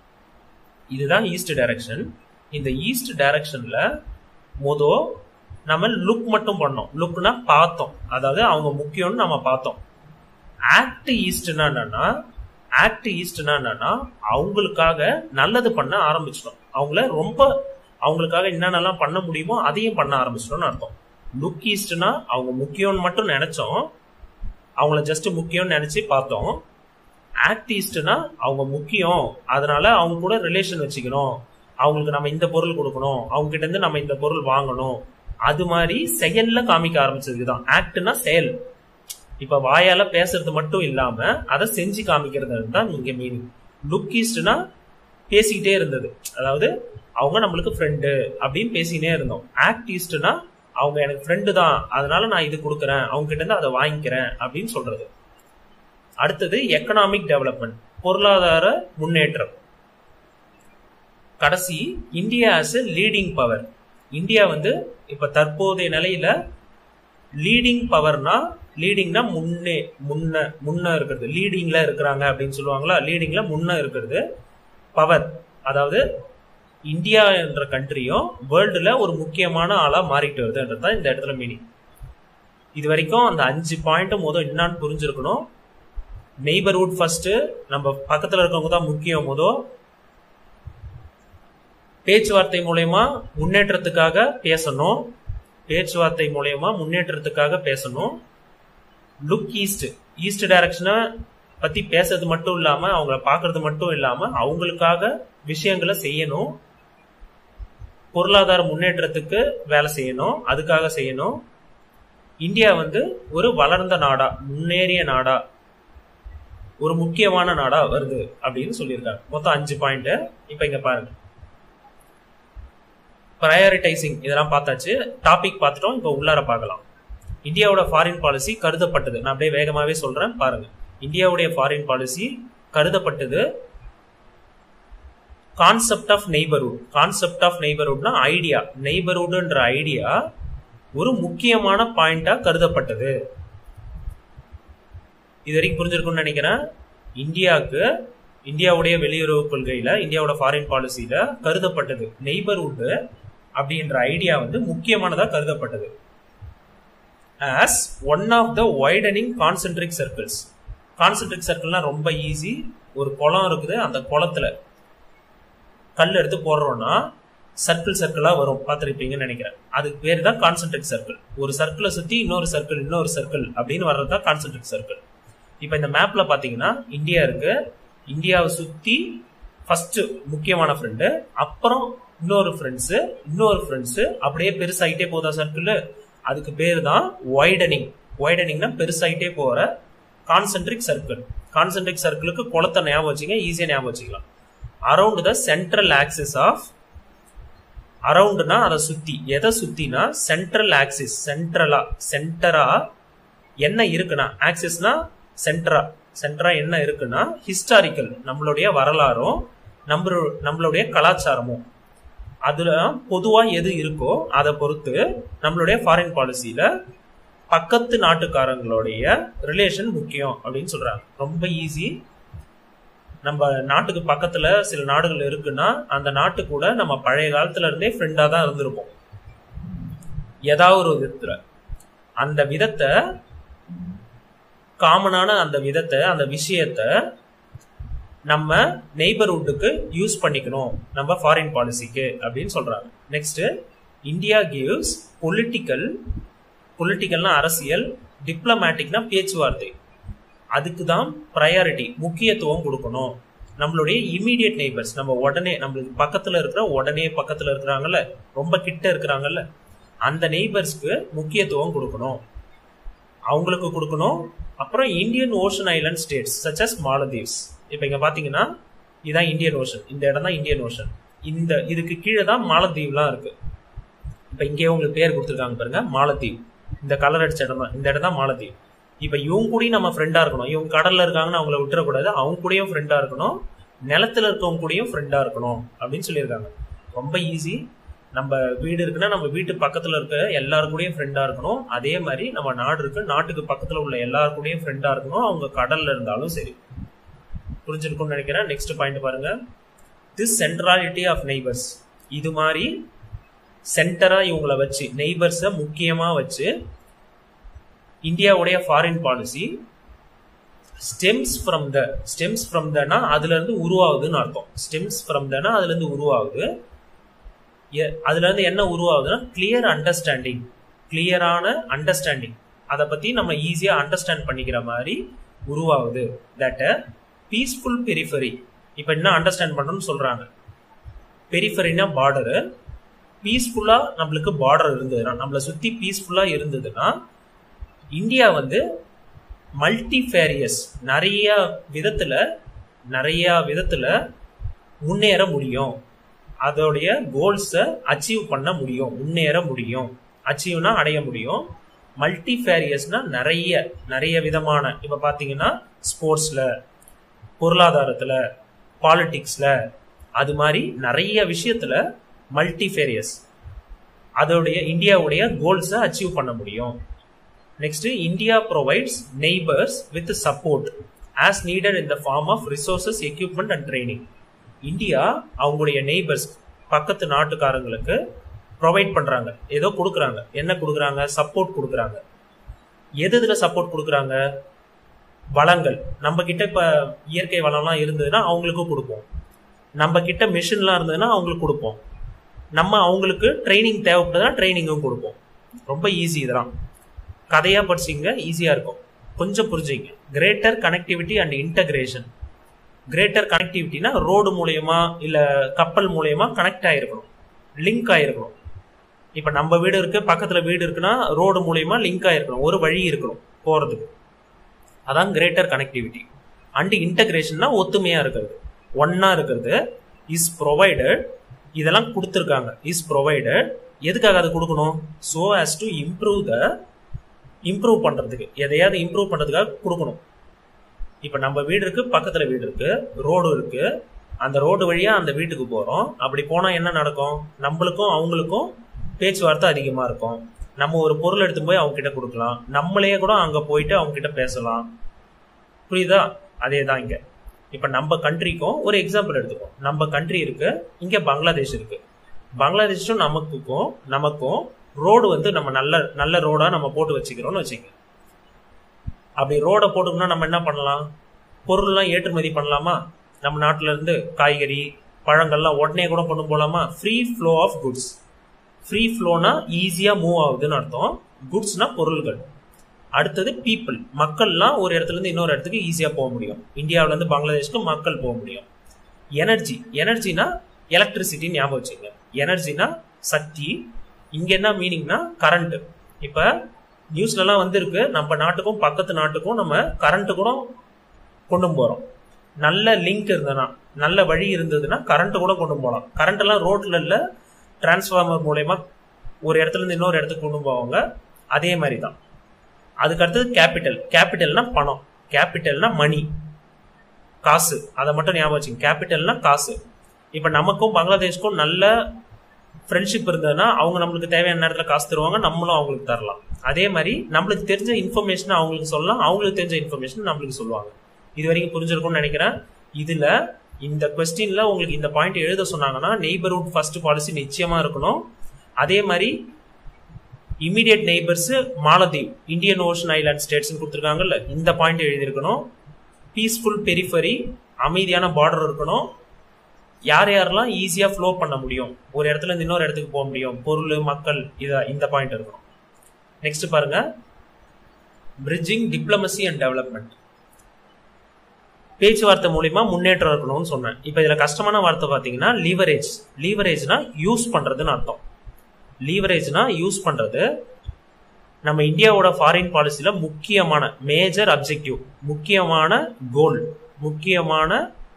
இதுதான் ஈஸ்ட் டைரக்ஷன் இந்த ஈஸ்ட் டைரக்ஷன்ல மொதோ நம்ம லுக் மட்டும் பண்ணோம் லுக்னா பார்த்தோம் அதாவது அவங்க முக்கியம்னு நம்ம பார்த்தோம் ஆக்ட் ஈஸ்ட்னா என்னன்னா ஆக்ட் ஈஸ்ட்னா என்னன்னா அவங்களுக்காக நல்லது பண்ண ஆரம்பிச்சிட்டோம் அவங்கள ரொம்ப அவங்களுக்காக என்னென்னலாம் பண்ண முடியுமோ அதையும் பண்ண ஆரம்பிச்சிட்டோம்னு அர்த்தம் லுக் ஈஸ்ட்னா அவங்க முக்கியம்னு மட்டும் நினைச்சோம் அவங்கள ஜஸ்ட் முக்கியம்னு நினைச்சு பார்த்தோம் ஆக்ட் ஈஸ்ட்னா அவங்க முக்கியம் அதனால அவங்க கூட ரிலேஷன் வச்சுக்கணும் அவங்களுக்கு நம்ம இந்த பொருள் கொடுக்கணும் அவங்க கிட்ட இருந்து நம்ம இந்த பொருள் வாங்கணும் அது மாதிரி செயல்ல காமிக்க ஆரம்பிச்சதுதான் ஆக்ட்னா செயல் இப்ப வாயால பேசுறது மட்டும் இல்லாம அதை செஞ்சு காமிக்கிறது தான் இங்க மீனிங் லுக் ஈஸ்ட்னா பேசிக்கிட்டே இருந்தது அதாவது அவங்க நம்மளுக்கு ஃப்ரெண்டு அப்படின்னு பேசிக்கிட்டே இருந்தோம் ஆக்ட் ஈஸ்ட்னா அவங்க எனக்கு ஃப்ரெண்டு தான் அதனால நான் இது கொடுக்குறேன் அவங்க கிட்ட இருந்து அதை வாங்கிக்கிறேன் அப்படின்னு சொல்றது அடுத்தது எக்கனாமிக் டெவலப்மெண்ட் பொருளாதார முன்னேற்றம் கடைசி India as leading power India வந்து இப்ப தற்போதைய நிலையில லீடிங் பவர்னா லீடிங்னா முன்னே முன்ன முன்ன இருக்கிறது லீடிங்ல இருக்கிறாங்க அப்படின்னு சொல்லுவாங்களா லீடிங்ல முன்ன இருக்கிறது பவர் அதாவது இந்தியா என்ற கண்ட்ரியும் வேர்ல்டுல ஒரு முக்கியமான ஆளா மாறிட்டு வருதுன்றது தான் இந்த இடத்துல மீனிங் இது வரைக்கும் அந்த அஞ்சு பாயிண்ட்டும் முதல் என்னன்னு புரிஞ்சிருக்கணும் நெய்பர்ஹுட் ஃபர்ஸ்ட் நம்ம பக்கத்துல இருக்கவங்க தான் முக்கியம் முதல் பேச்சுவார்த்தை மூலயமா முன்னேற்றத்துக்காக பேசணும் பேச்சுவார்த்தை மூலயமா முன்னேற்றத்துக்காக பேசணும் லுக் ஈஸ்ட் ஈஸ்ட் டைரக்ஷனை பத்தி பேசுறது மட்டும் இல்லாம அவங்கள பாக்குறது மட்டும் இல்லாம அவங்களுக்காக விஷயங்களை செய்யணும் பொருளாதார முன்னேற்றத்துக்கு வேலை செய்யணும் அதுக்காக செய்யணும் இந்தியா வந்து ஒரு வளர்ந்த நாடா முன்னேறிய நாடா ஒரு முக்கியமான நாடா வருது அப்படின்னு சொல்லியிருக்காங்க மொத்தம் அஞ்சு பாயிண்ட் இப்ப இங்க பாருங்க ப்ரையாரிட்டைசிங் இதெல்லாம் பார்த்தாச்சு டாபிக் பார்த்துட்டோம் இப்போ உள்ளார பார்க்கலாம் இந்தியாவோட ஃபாரின் பாலிசி கருதப்பட்டது நான் அப்படியே வேகமாவே சொல்றேன் பாருங்க இந்தியாவுடைய ஃபாரின் பாலிசி கருதப்பட்டது concept of neighbourhood concept of நெய்பர்ஹுட்னா ஐடியா நெய்பர்ஹுட்ன்ற ஐடியா ஒரு முக்கியமான பாயிண்டா கருதப்பட்டது இது வரைக்கும் புரிஞ்சிருக்கும்னு நினைக்கிறேன் இந்தியாவுக்கு இந்தியாவுடைய வெளியுறவு கொள்கையில இந்தியாவோட ஃபாரின் பாலிசியில கருதப்பட்டது நெய்பர்ஹுட் அப்படின்ற ஐடியா வந்து முக்கியமானதா கருதப்பட்டது as one of the widening concentric circles concentric சர்க்கிள்னா ரொம்ப ஈஸி ஒரு குளம் இருக்குது அந்த குளத்துல கல் எடுத்து போடுறோம்னா சர்க்கிள் சர்க்கிளா வரும் பார்த்துருப்பீங்கன்னு நினைக்கிறேன் அதுக்கு பேர் தான் கான்சென்ட்ரிக் சர்க்கிள் ஒரு சர்க்கிளை சுத்தி இன்னொரு சர்க்கிள் இன்னொரு சர்க்கிள் அப்படின்னு வர்றது தான் கான்சென்ட்ரிக் சர்க்கிள் இப்போ இந்த மேப்ல பாத்தீங்கன்னா இந்தியா இருக்கு இந்தியாவை சுத்தி ஃபர்ஸ்ட் முக்கியமான ஃப்ரெண்டு அப்புறம் இன்னொரு ஃப்ரெண்ட்ஸ் இன்னொரு ஃப்ரெண்ட்ஸ் அப்படியே பெருசாயிட்டே போதா சர்க்கிள் அதுக்கு பேர் தான் வைடனிங் வைடனிங்னா பெருசாயிட்டே போற கான்சென்ட்ரிக் சர்க்கிள் கான்சென்ட்ரிக் சர்க்கிளுக்கு குளத்தை ஞாபகம் வச்சுங்க ஈஸியா ஞாபகம் வச்சுக்கலாம் around the central axis of அரௌண்ட்னா அதை சுத்தி எதை சுத்தினா சென்ட்ரல் ஆக்சிஸ் சென்ட்ரலா சென்டரா என்ன இருக்குன்னா ஆக்சிஸ்னா சென்டரா சென்டரா என்ன இருக்குன்னா ஹிஸ்டாரிக்கல் நம்மளுடைய வரலாறும் நம்ம நம்மளுடைய கலாச்சாரமும் அதுல பொதுவா எது இருக்கோ அதை பொறுத்து நம்மளுடைய ஃபாரின் பாலிசியில பக்கத்து நாட்டுக்காரங்களுடைய ரிலேஷன் முக்கியம் அப்படின்னு சொல்றாங்க ரொம்ப ஈஸி நம்ம நாட்டுக்கு பக்கத்துல சில நாடுகள் இருக்குன்னா அந்த நாட்டு கூட நம்ம பழைய காலத்துல இருந்தே ஃப்ரெண்டா தான் இருந்திருப்போம் ஏதாவது ஒரு விதத்துல அந்த விதத்தை காமனான அந்த விதத்தை அந்த விஷயத்த நம்ம நெய்பர்ஹுட்டுக்கு யூஸ் பண்ணிக்கணும் நம்ம ஃபாரின் பாலிசிக்கு அப்படின்னு சொல்றாங்க நெக்ஸ்ட் இந்தியா கிவ்ஸ் பொலிட்டிக்கல் பொலிட்டிக்கல்னா அரசியல் டிப்ளமேட்டிக்னா பேச்சுவார்த்தை அதுக்கு தான் ப்ரையாரிட்டி முக்கியத்துவம் கொடுக்கணும் நம்மளுடைய இமீடியட் நெய்பர்ஸ் நம்ம உடனே நம்மளுக்கு பக்கத்துல இருக்கிற உடனே பக்கத்துல இருக்கிறாங்கல்ல ரொம்ப கிட்ட இருக்கிறாங்கல்ல அந்த நெய்பர்ஸ்க்கு முக்கியத்துவம் கொடுக்கணும் அவங்களுக்கு கொடுக்கணும் அப்புறம் Indian ocean island states such as Maldives இப்போ இங்க பாத்தீங்கன்னா இதான் இந்தியன் ஓஷன் இந்த இடம் தான் இந்தியன் ஓஷன் இந்த இதுக்கு கீழே தான் மாலத்தீவ்லாம் இருக்கு இப்போ இங்கே உங்களுக்கு பேர் கொடுத்துருக்காங்க பாருங்க மாலத்தீவ் இந்த கலர் அடிச்ச இடம் தான் இந்த இடம் தான் மாலத்தீவ் இப்போ இவங்க கூடயும் நம்ம ஃப்ரெண்டா இருக்கணும் இவங்க கடல்ல இருக்காங்கன்னு அவங்கள விட்டுறக்கூடாது அவங்க கூடயும் ஃப்ரெண்டா இருக்கணும் நிலத்துல இருக்கவங்க கூடயும் ஃப்ரெண்டா இருக்கணும் அப்படின்னு சொல்லியிருக்காங்க ரொம்ப ஈஸி நம்ம வீடு இருக்குன்னா நம்ம வீட்டு பக்கத்துல இருக்க எல்லாரு கூடயும் ஃப்ரெண்டா இருக்கணும் அதே மாதிரி நம்ம நாடு இருக்கு நாட்டுக்கு பக்கத்துல உள்ள எல்லாரு கூடயும் ஃப்ரெண்டா இருக்கணும் அவங்க கடல்ல இருந்தாலும் சரி புரிஞ்சிருக்கும்னு நினைக்கிறேன் நெக்ஸ்ட் பாயிண்ட் பாருங்க திஸ் சென்ட்ராலிட்டி ஆஃப் நெய்பர்ஸ் இது மாதிரி சென்டரா இவங்களை வச்சு நெய்பர்ஸை முக்கியமா வச்சு இந்தியாவுடைய foreign policy stems from the stems from தனா அதுல இருந்து உருவாகுதுன்னு அர்த்தம் ஸ்டெம்ஸ் ஃப்ரம் தனா அதுல இருந்து உருவாகுது அதுல இருந்து என்ன உருவாகுதுன்னா கிளியர் அண்டர்ஸ்டாண்டிங் கிளியரான அண்டர்ஸ்டாண்டிங் அதை பத்தி நம்ம ஈஸியா அண்டர்ஸ்டாண்ட் பண்ணிக்கிற மாதிரி உருவாகுது தட் பீஸ்ஃபுல் பெரிஃபரி இப்போ என்ன அண்டர்ஸ்டாண்ட் பண்ணணும்னு சொல்றாங்க பெரிஃபரினா பார்டரு பீஸ்ஃபுல்லா நம்மளுக்கு பார்டர் இருந்ததுன்னா நம்மளை சுத்தி பீஸ்ஃபுல்லா இருந்ததுன்னா இந்தியா வந்து மல்டிஃபேரியஸ் நிறைய விதத்துல நிறைய விதத்துல முன்னேற முடியும் அதோடைய கோல்ஸை அச்சீவ் பண்ண முடியும் முன்னேற முடியும் அச்சீவ்னா அடைய முடியும் மல்டிஃபேரியஸ்னா நிறைய நிறைய விதமான இப்ப பாத்தீங்கன்னா ஸ்போர்ட்ஸ்ல பொருளாதாரத்துல பாலிடிக்ஸ்ல அது மாதிரி நிறைய விஷயத்துல மல்டிஃபேரியஸ் அதோடைய இந்தியாவுடைய கோல்ஸை அச்சீவ் பண்ண முடியும் next India provides neighbours with support as needed in the form of resources equipment and training India அவங்களுடைய நெய்பர்ஸ் பக்கத்து நாட்டுக்காரங்களுக்கு ப்ரொவைட் பண்றாங்க ஏதோ கொடுக்குறாங்க என்ன கொடுக்குறாங்க சப்போர்ட் கொடுக்குறாங்க எது இதுல சப்போர்ட் கொடுக்குறாங்க வளங்கள் நம்ம கிட்ட இப்ப இயற்கை வளம்லாம் இருந்ததுன்னா அவங்களுக்கும் கொடுப்போம் நம்ம கிட்ட மிஷின்லாம் இருந்ததுன்னா அவங்களுக்கு கொடுப்போம் நம்ம அவங்களுக்கு ட்ரைனிங் தேவைப்படுதுன்னா ட்ரைனிங்கும் கொடுப்போம் ரொம்ப ஈஸி இதெல்லாம் கதையா படிச்சிங்க ஈஸியா இருக்கும் கொஞ்சம் புரிஞ்சுங்க greater connectivity and integration greater கனெக்டிவிட்டினா ரோடு மூலயமா இல்ல கப்பல் மூலயமா கனெக்ட் ஆயிருக்கணும் லிங்க் ஆயிருக்கணும் இப்ப நம்ம வீடு இருக்கு பக்கத்துல வீடு இருக்குன்னா ரோடு மூலயமா லிங்க் ஆயிருக்கணும் ஒரு வழி இருக்கணும் போறதுக்கு அதான் கிரேட்டர் கனெக்டிவிட்டி அண்ட் இன்டகிரேஷன்னா ஒத்துமையா இருக்கிறது ஒன்னா இருக்கிறது இஸ் ப்ரொவைடட் இதெல்லாம் கொடுத்துருக்காங்க இஸ் ப்ரொவைடட் எதுக்காக அதை கொடுக்கணும் so as to improve the improve பண்றதுக்கு எதையாவது இம்ப்ரூவ் பண்றதுக்காக கொடுக்கணும் இப்ப நம்ம வீடு இருக்கு பக்கத்துல வீடு இருக்கு ரோடு இருக்கு அந்த ரோடு வழியா அந்த வீட்டுக்கு போறோம் அப்படி போனா என்ன நடக்கும் நம்மளுக்கும் அவங்களுக்கும் பேச்சுவார்த்தை அதிகமா இருக்கும் நம்ம ஒரு பொருள் எடுத்து போய் அவங்க கிட்ட கொடுக்கலாம் நம்மளே கூட அங்க போயிட்டு அவங்க கிட்ட பேசலாம் புரியுதா அதே தான் இங்க இப்ப நம்ம கண்ட்ரிக்கும் ஒரு எக்ஸாம்பிள் எடுத்துக்கோம் நம்ம கண்ட்ரி இருக்கு இங்க பங்களாதேஷ் இருக்கு பங்களாதேஷும் நமக்குக்கும் நமக்கும் ரோடு வந்து நம்ம நல்ல நல்ல ரோடா நம்ம போட்டு வச்சுக்கிறோம்னு வச்சுக்க அப்படி ரோடை போட்டுக்கணும்னா நம்ம என்ன பண்ணலாம் பொருள்லாம் ஏற்றுமதி பண்ணலாமா நம்ம நாட்டுல இருந்து காய்கறி பழங்கள்லாம் உடனே கூட கொண்டு போலாமா free flow of goods free ஃப்ளோனா ஈஸியா மூவ் ஆகுதுன்னு அர்த்தம் குட்ஸ்னா பொருள்கள் அடுத்தது பீப்புள் மக்கள்லாம் ஒரு இடத்துல இருந்து இன்னொரு இடத்துக்கு ஈஸியா போக முடியும் இந்தியாவில இருந்து பங்களாதேஷ்க்கு மக்கள் போக முடியும் எனர்ஜி எனர்ஜினா எலக்ட்ரிசிட்டி ஞாபகம் வச்சுங்க எனர்ஜினா சக்தி இங்க என்ன மீனிங்னா கரண்ட் இப்ப நியூஸ்லலாம் வந்திருக்கு நம்ம நாட்டுக்கும் பக்கத்து நாட்டுக்கும் நம்ம கரண்ட் கூட கொண்டு போறோம் நல்ல லிங்க் இருந்ததுன்னா நல்ல வழி இருந்ததுன்னா கரண்ட் கூட கொண்டு போகலாம் கரண்ட் எல்லாம் ரோட்ல இல்ல டிரான்ஸ்ஃபார்மர் மூலயமா ஒரு இடத்துல இருந்து இன்னொரு இடத்துக்கு கொண்டு போவாங்க அதே மாதிரி தான் அதுக்கு அடுத்தது கேபிட்டல் கேபிட்டல்னா பணம் கேபிட்டல்னா மணி காசு அதை மட்டும் ஞாபகம் வச்சுங்க கேபிட்டல்னா காசு இப்ப நமக்கும் பங்களாதேஷ்க்கும் நல்ல ஃப்ரெண்ட்ஷிப் இருந்ததுன்னா அவங்க நம்மளுக்கு தேவையான நேரத்தில் காசு தருவாங்க நம்மளும் அவங்களுக்கு தரலாம் அதே மாதிரி நம்மளுக்கு தெரிஞ்ச இன்ஃபர்மேஷன் அவங்களுக்கு சொல்லலாம் அவங்களுக்கு தெரிஞ்ச இன்ஃபர்மேஷன் நம்மளுக்கு சொல்லுவாங்க இது வரைக்கும் புரிஞ்சிருக்கும்னு நினைக்கிறேன் இதுல இந்த கொஸ்டின்ல உங்களுக்கு இந்த பாயிண்ட் எழுத சொன்னாங்கன்னா நெய்பர்ஹுட் ஃபர்ஸ்ட் பாலிசி நிச்சயமா இருக்கணும் அதே மாதிரி immediate neighbours Maldives Indian ocean island states கொடுத்துருக்காங்கல்ல இந்த பாயிண்ட் எழுதியிருக்கணும் பீஸ்ஃபுல் பெரிஃபரி அமைதியான பார்டர் இருக்கணும் யார் யாரெல்லாம் ஈஸியாக ஃப்ளோ பண்ண முடியும் ஒரு இடத்துல இருந்து இன்னொரு இடத்துக்கு போக முடியும் பொருள் மக்கள் இதை இந்த பாயிண்ட் இருக்கணும் நெக்ஸ்ட் பாருங்க பிரிட்ஜிங் டிப்ளமசி அண்ட் டெவலப்மெண்ட் பேச்சுவார்த்தை மூலியமா முன்னேற்றம் இருக்கணும்னு சொன்னேன் இப்போ இதுல கஷ்டமான வார்த்தை பார்த்தீங்கன்னா லீவரேஜ் லீவரேஜ்னா யூஸ் பண்றதுன்னு அர்த்தம் லீவரேஜ்னா யூஸ் பண்றது நம்ம இந்தியாவோட ஃபாரின் பாலிசியில முக்கியமான மேஜர் அப்ஜெக்டிவ் முக்கியமான கோல் முக்கியமான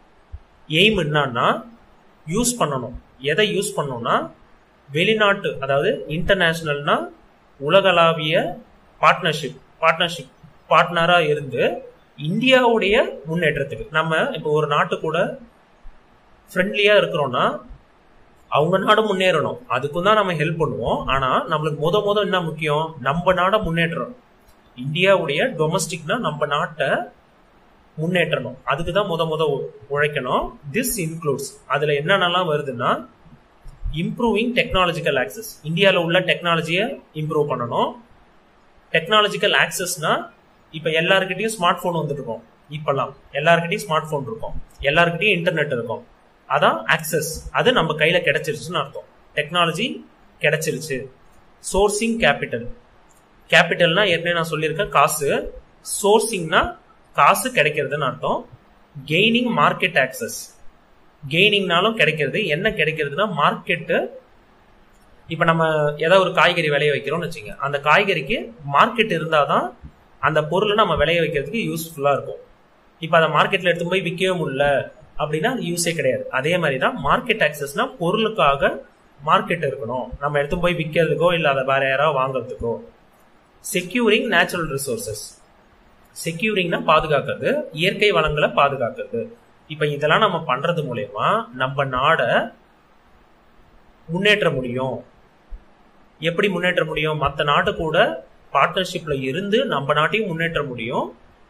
எய்ம் என்னன்னா யூஸ் பண்ணணும் எதை யூஸ் பண்ணணும்னா வெளிநாட்டு அதாவது இன்டர்நேஷ்னல்னா உலகளாவிய பார்ட்னர்ஷிப் பார்ட்னர்ஷிப் பார்ட்னராக இருந்து இந்தியாவுடைய முன்னேற்றத்துக்கு நம்ம இப்போ ஒரு நாட்டு கூட ஃப்ரெண்ட்லியாக இருக்கிறோம்னா அவங்க நாடு முன்னேறணும் அதுக்கும் தான் நம்ம ஹெல்ப் பண்ணுவோம் ஆனால் நம்மளுக்கு முத முத என்ன முக்கியம் நம்ம நாடை முன்னேற்றணும் இந்தியாவுடைய டொமஸ்டிக்னா நம்ம நாட்டை முன்னேற்றணும் அதுக்கு தான் முத முத உழைக்கணும் திஸ் இன்க்ளூட்ஸ் அதில் என்னென்னலாம் வருதுன்னா இம்ப்ரூவிங் டெக்னாலஜிக்கல் ஆக்சஸ் இந்தியாவில் உள்ள டெக்னாலஜியை இம்ப்ரூவ் பண்ணணும் டெக்னாலஜிக்கல் ஆக்சஸ்னா இப்போ எல்லாருக்கிட்டையும் ஸ்மார்ட் ஃபோன் வந்துட்டு இருக்கோம் இப்பெல்லாம் எல்லாருக்கிட்டையும் ஸ்மார்ட் ஃபோன் இருக்கும் எல்லாருக்கிட்டையும் இன்டர்நெட் இருக்கும் அதான் ஆக்சஸ் அது நம்ம கையில கிடைச்சிருச்சுன்னு அர்த்தம் டெக்னாலஜி கிடைச்சிருச்சு சோர்சிங் கேபிட்டல் கேபிட்டல்னா ஏற்கனவே நான் சொல்லியிருக்கேன் காசு சோர்சிங்னா காசு கிடைக்கிறதுன்னு அர்த்தம் கெய்னிங் மார்க்கெட் ஆக்சஸ் கெய்னிங்னாலும் கிடைக்கிறது என்ன கிடைக்கிறதுனா மார்க்கெட்டு இப்போ நம்ம ஏதாவது ஒரு காய்கறி விளைய வைக்கிறோம்னு வச்சுங்க அந்த காய்கறிக்கு மார்க்கெட் இருந்தால் தான் அந்த பொருளை நம்ம விளைய வைக்கிறதுக்கு யூஸ்ஃபுல்லாக இருக்கும் இப்போ அதை மார்க்கெட்டில் எடுத்து போய் விற்கவே முடியல அப்படின்னா அது யூஸே கிடையாது அதே மாதிரி தான் மார்க்கெட் ஆக்சஸ்னா பொருளுக்காக மார்க்கெட் இருக்கணும் நம்ம எடுத்து போய் விற்கிறதுக்கோ இல்லை அதை வேற யாராவது வாங்குறதுக்கோ செக்யூரிங் நேச்சுரல் ரிசோர்சஸ் செக்யூரிங்னா பாதுகாக்கிறது இயற்கை வளங்களை பாதுகாக்கிறது இப்ப இதெல்லாம் நம்ம பண்றது மூலயமா நம்ம நாடை முன்னேற்ற முடியும் எப்படி முன்னேற்ற முடியும் மற்ற நாட்டு கூட பார்ட்னர்ஷிப்ல இருந்து நம்ம நாட்டையும் முன்னேற்ற முடியும்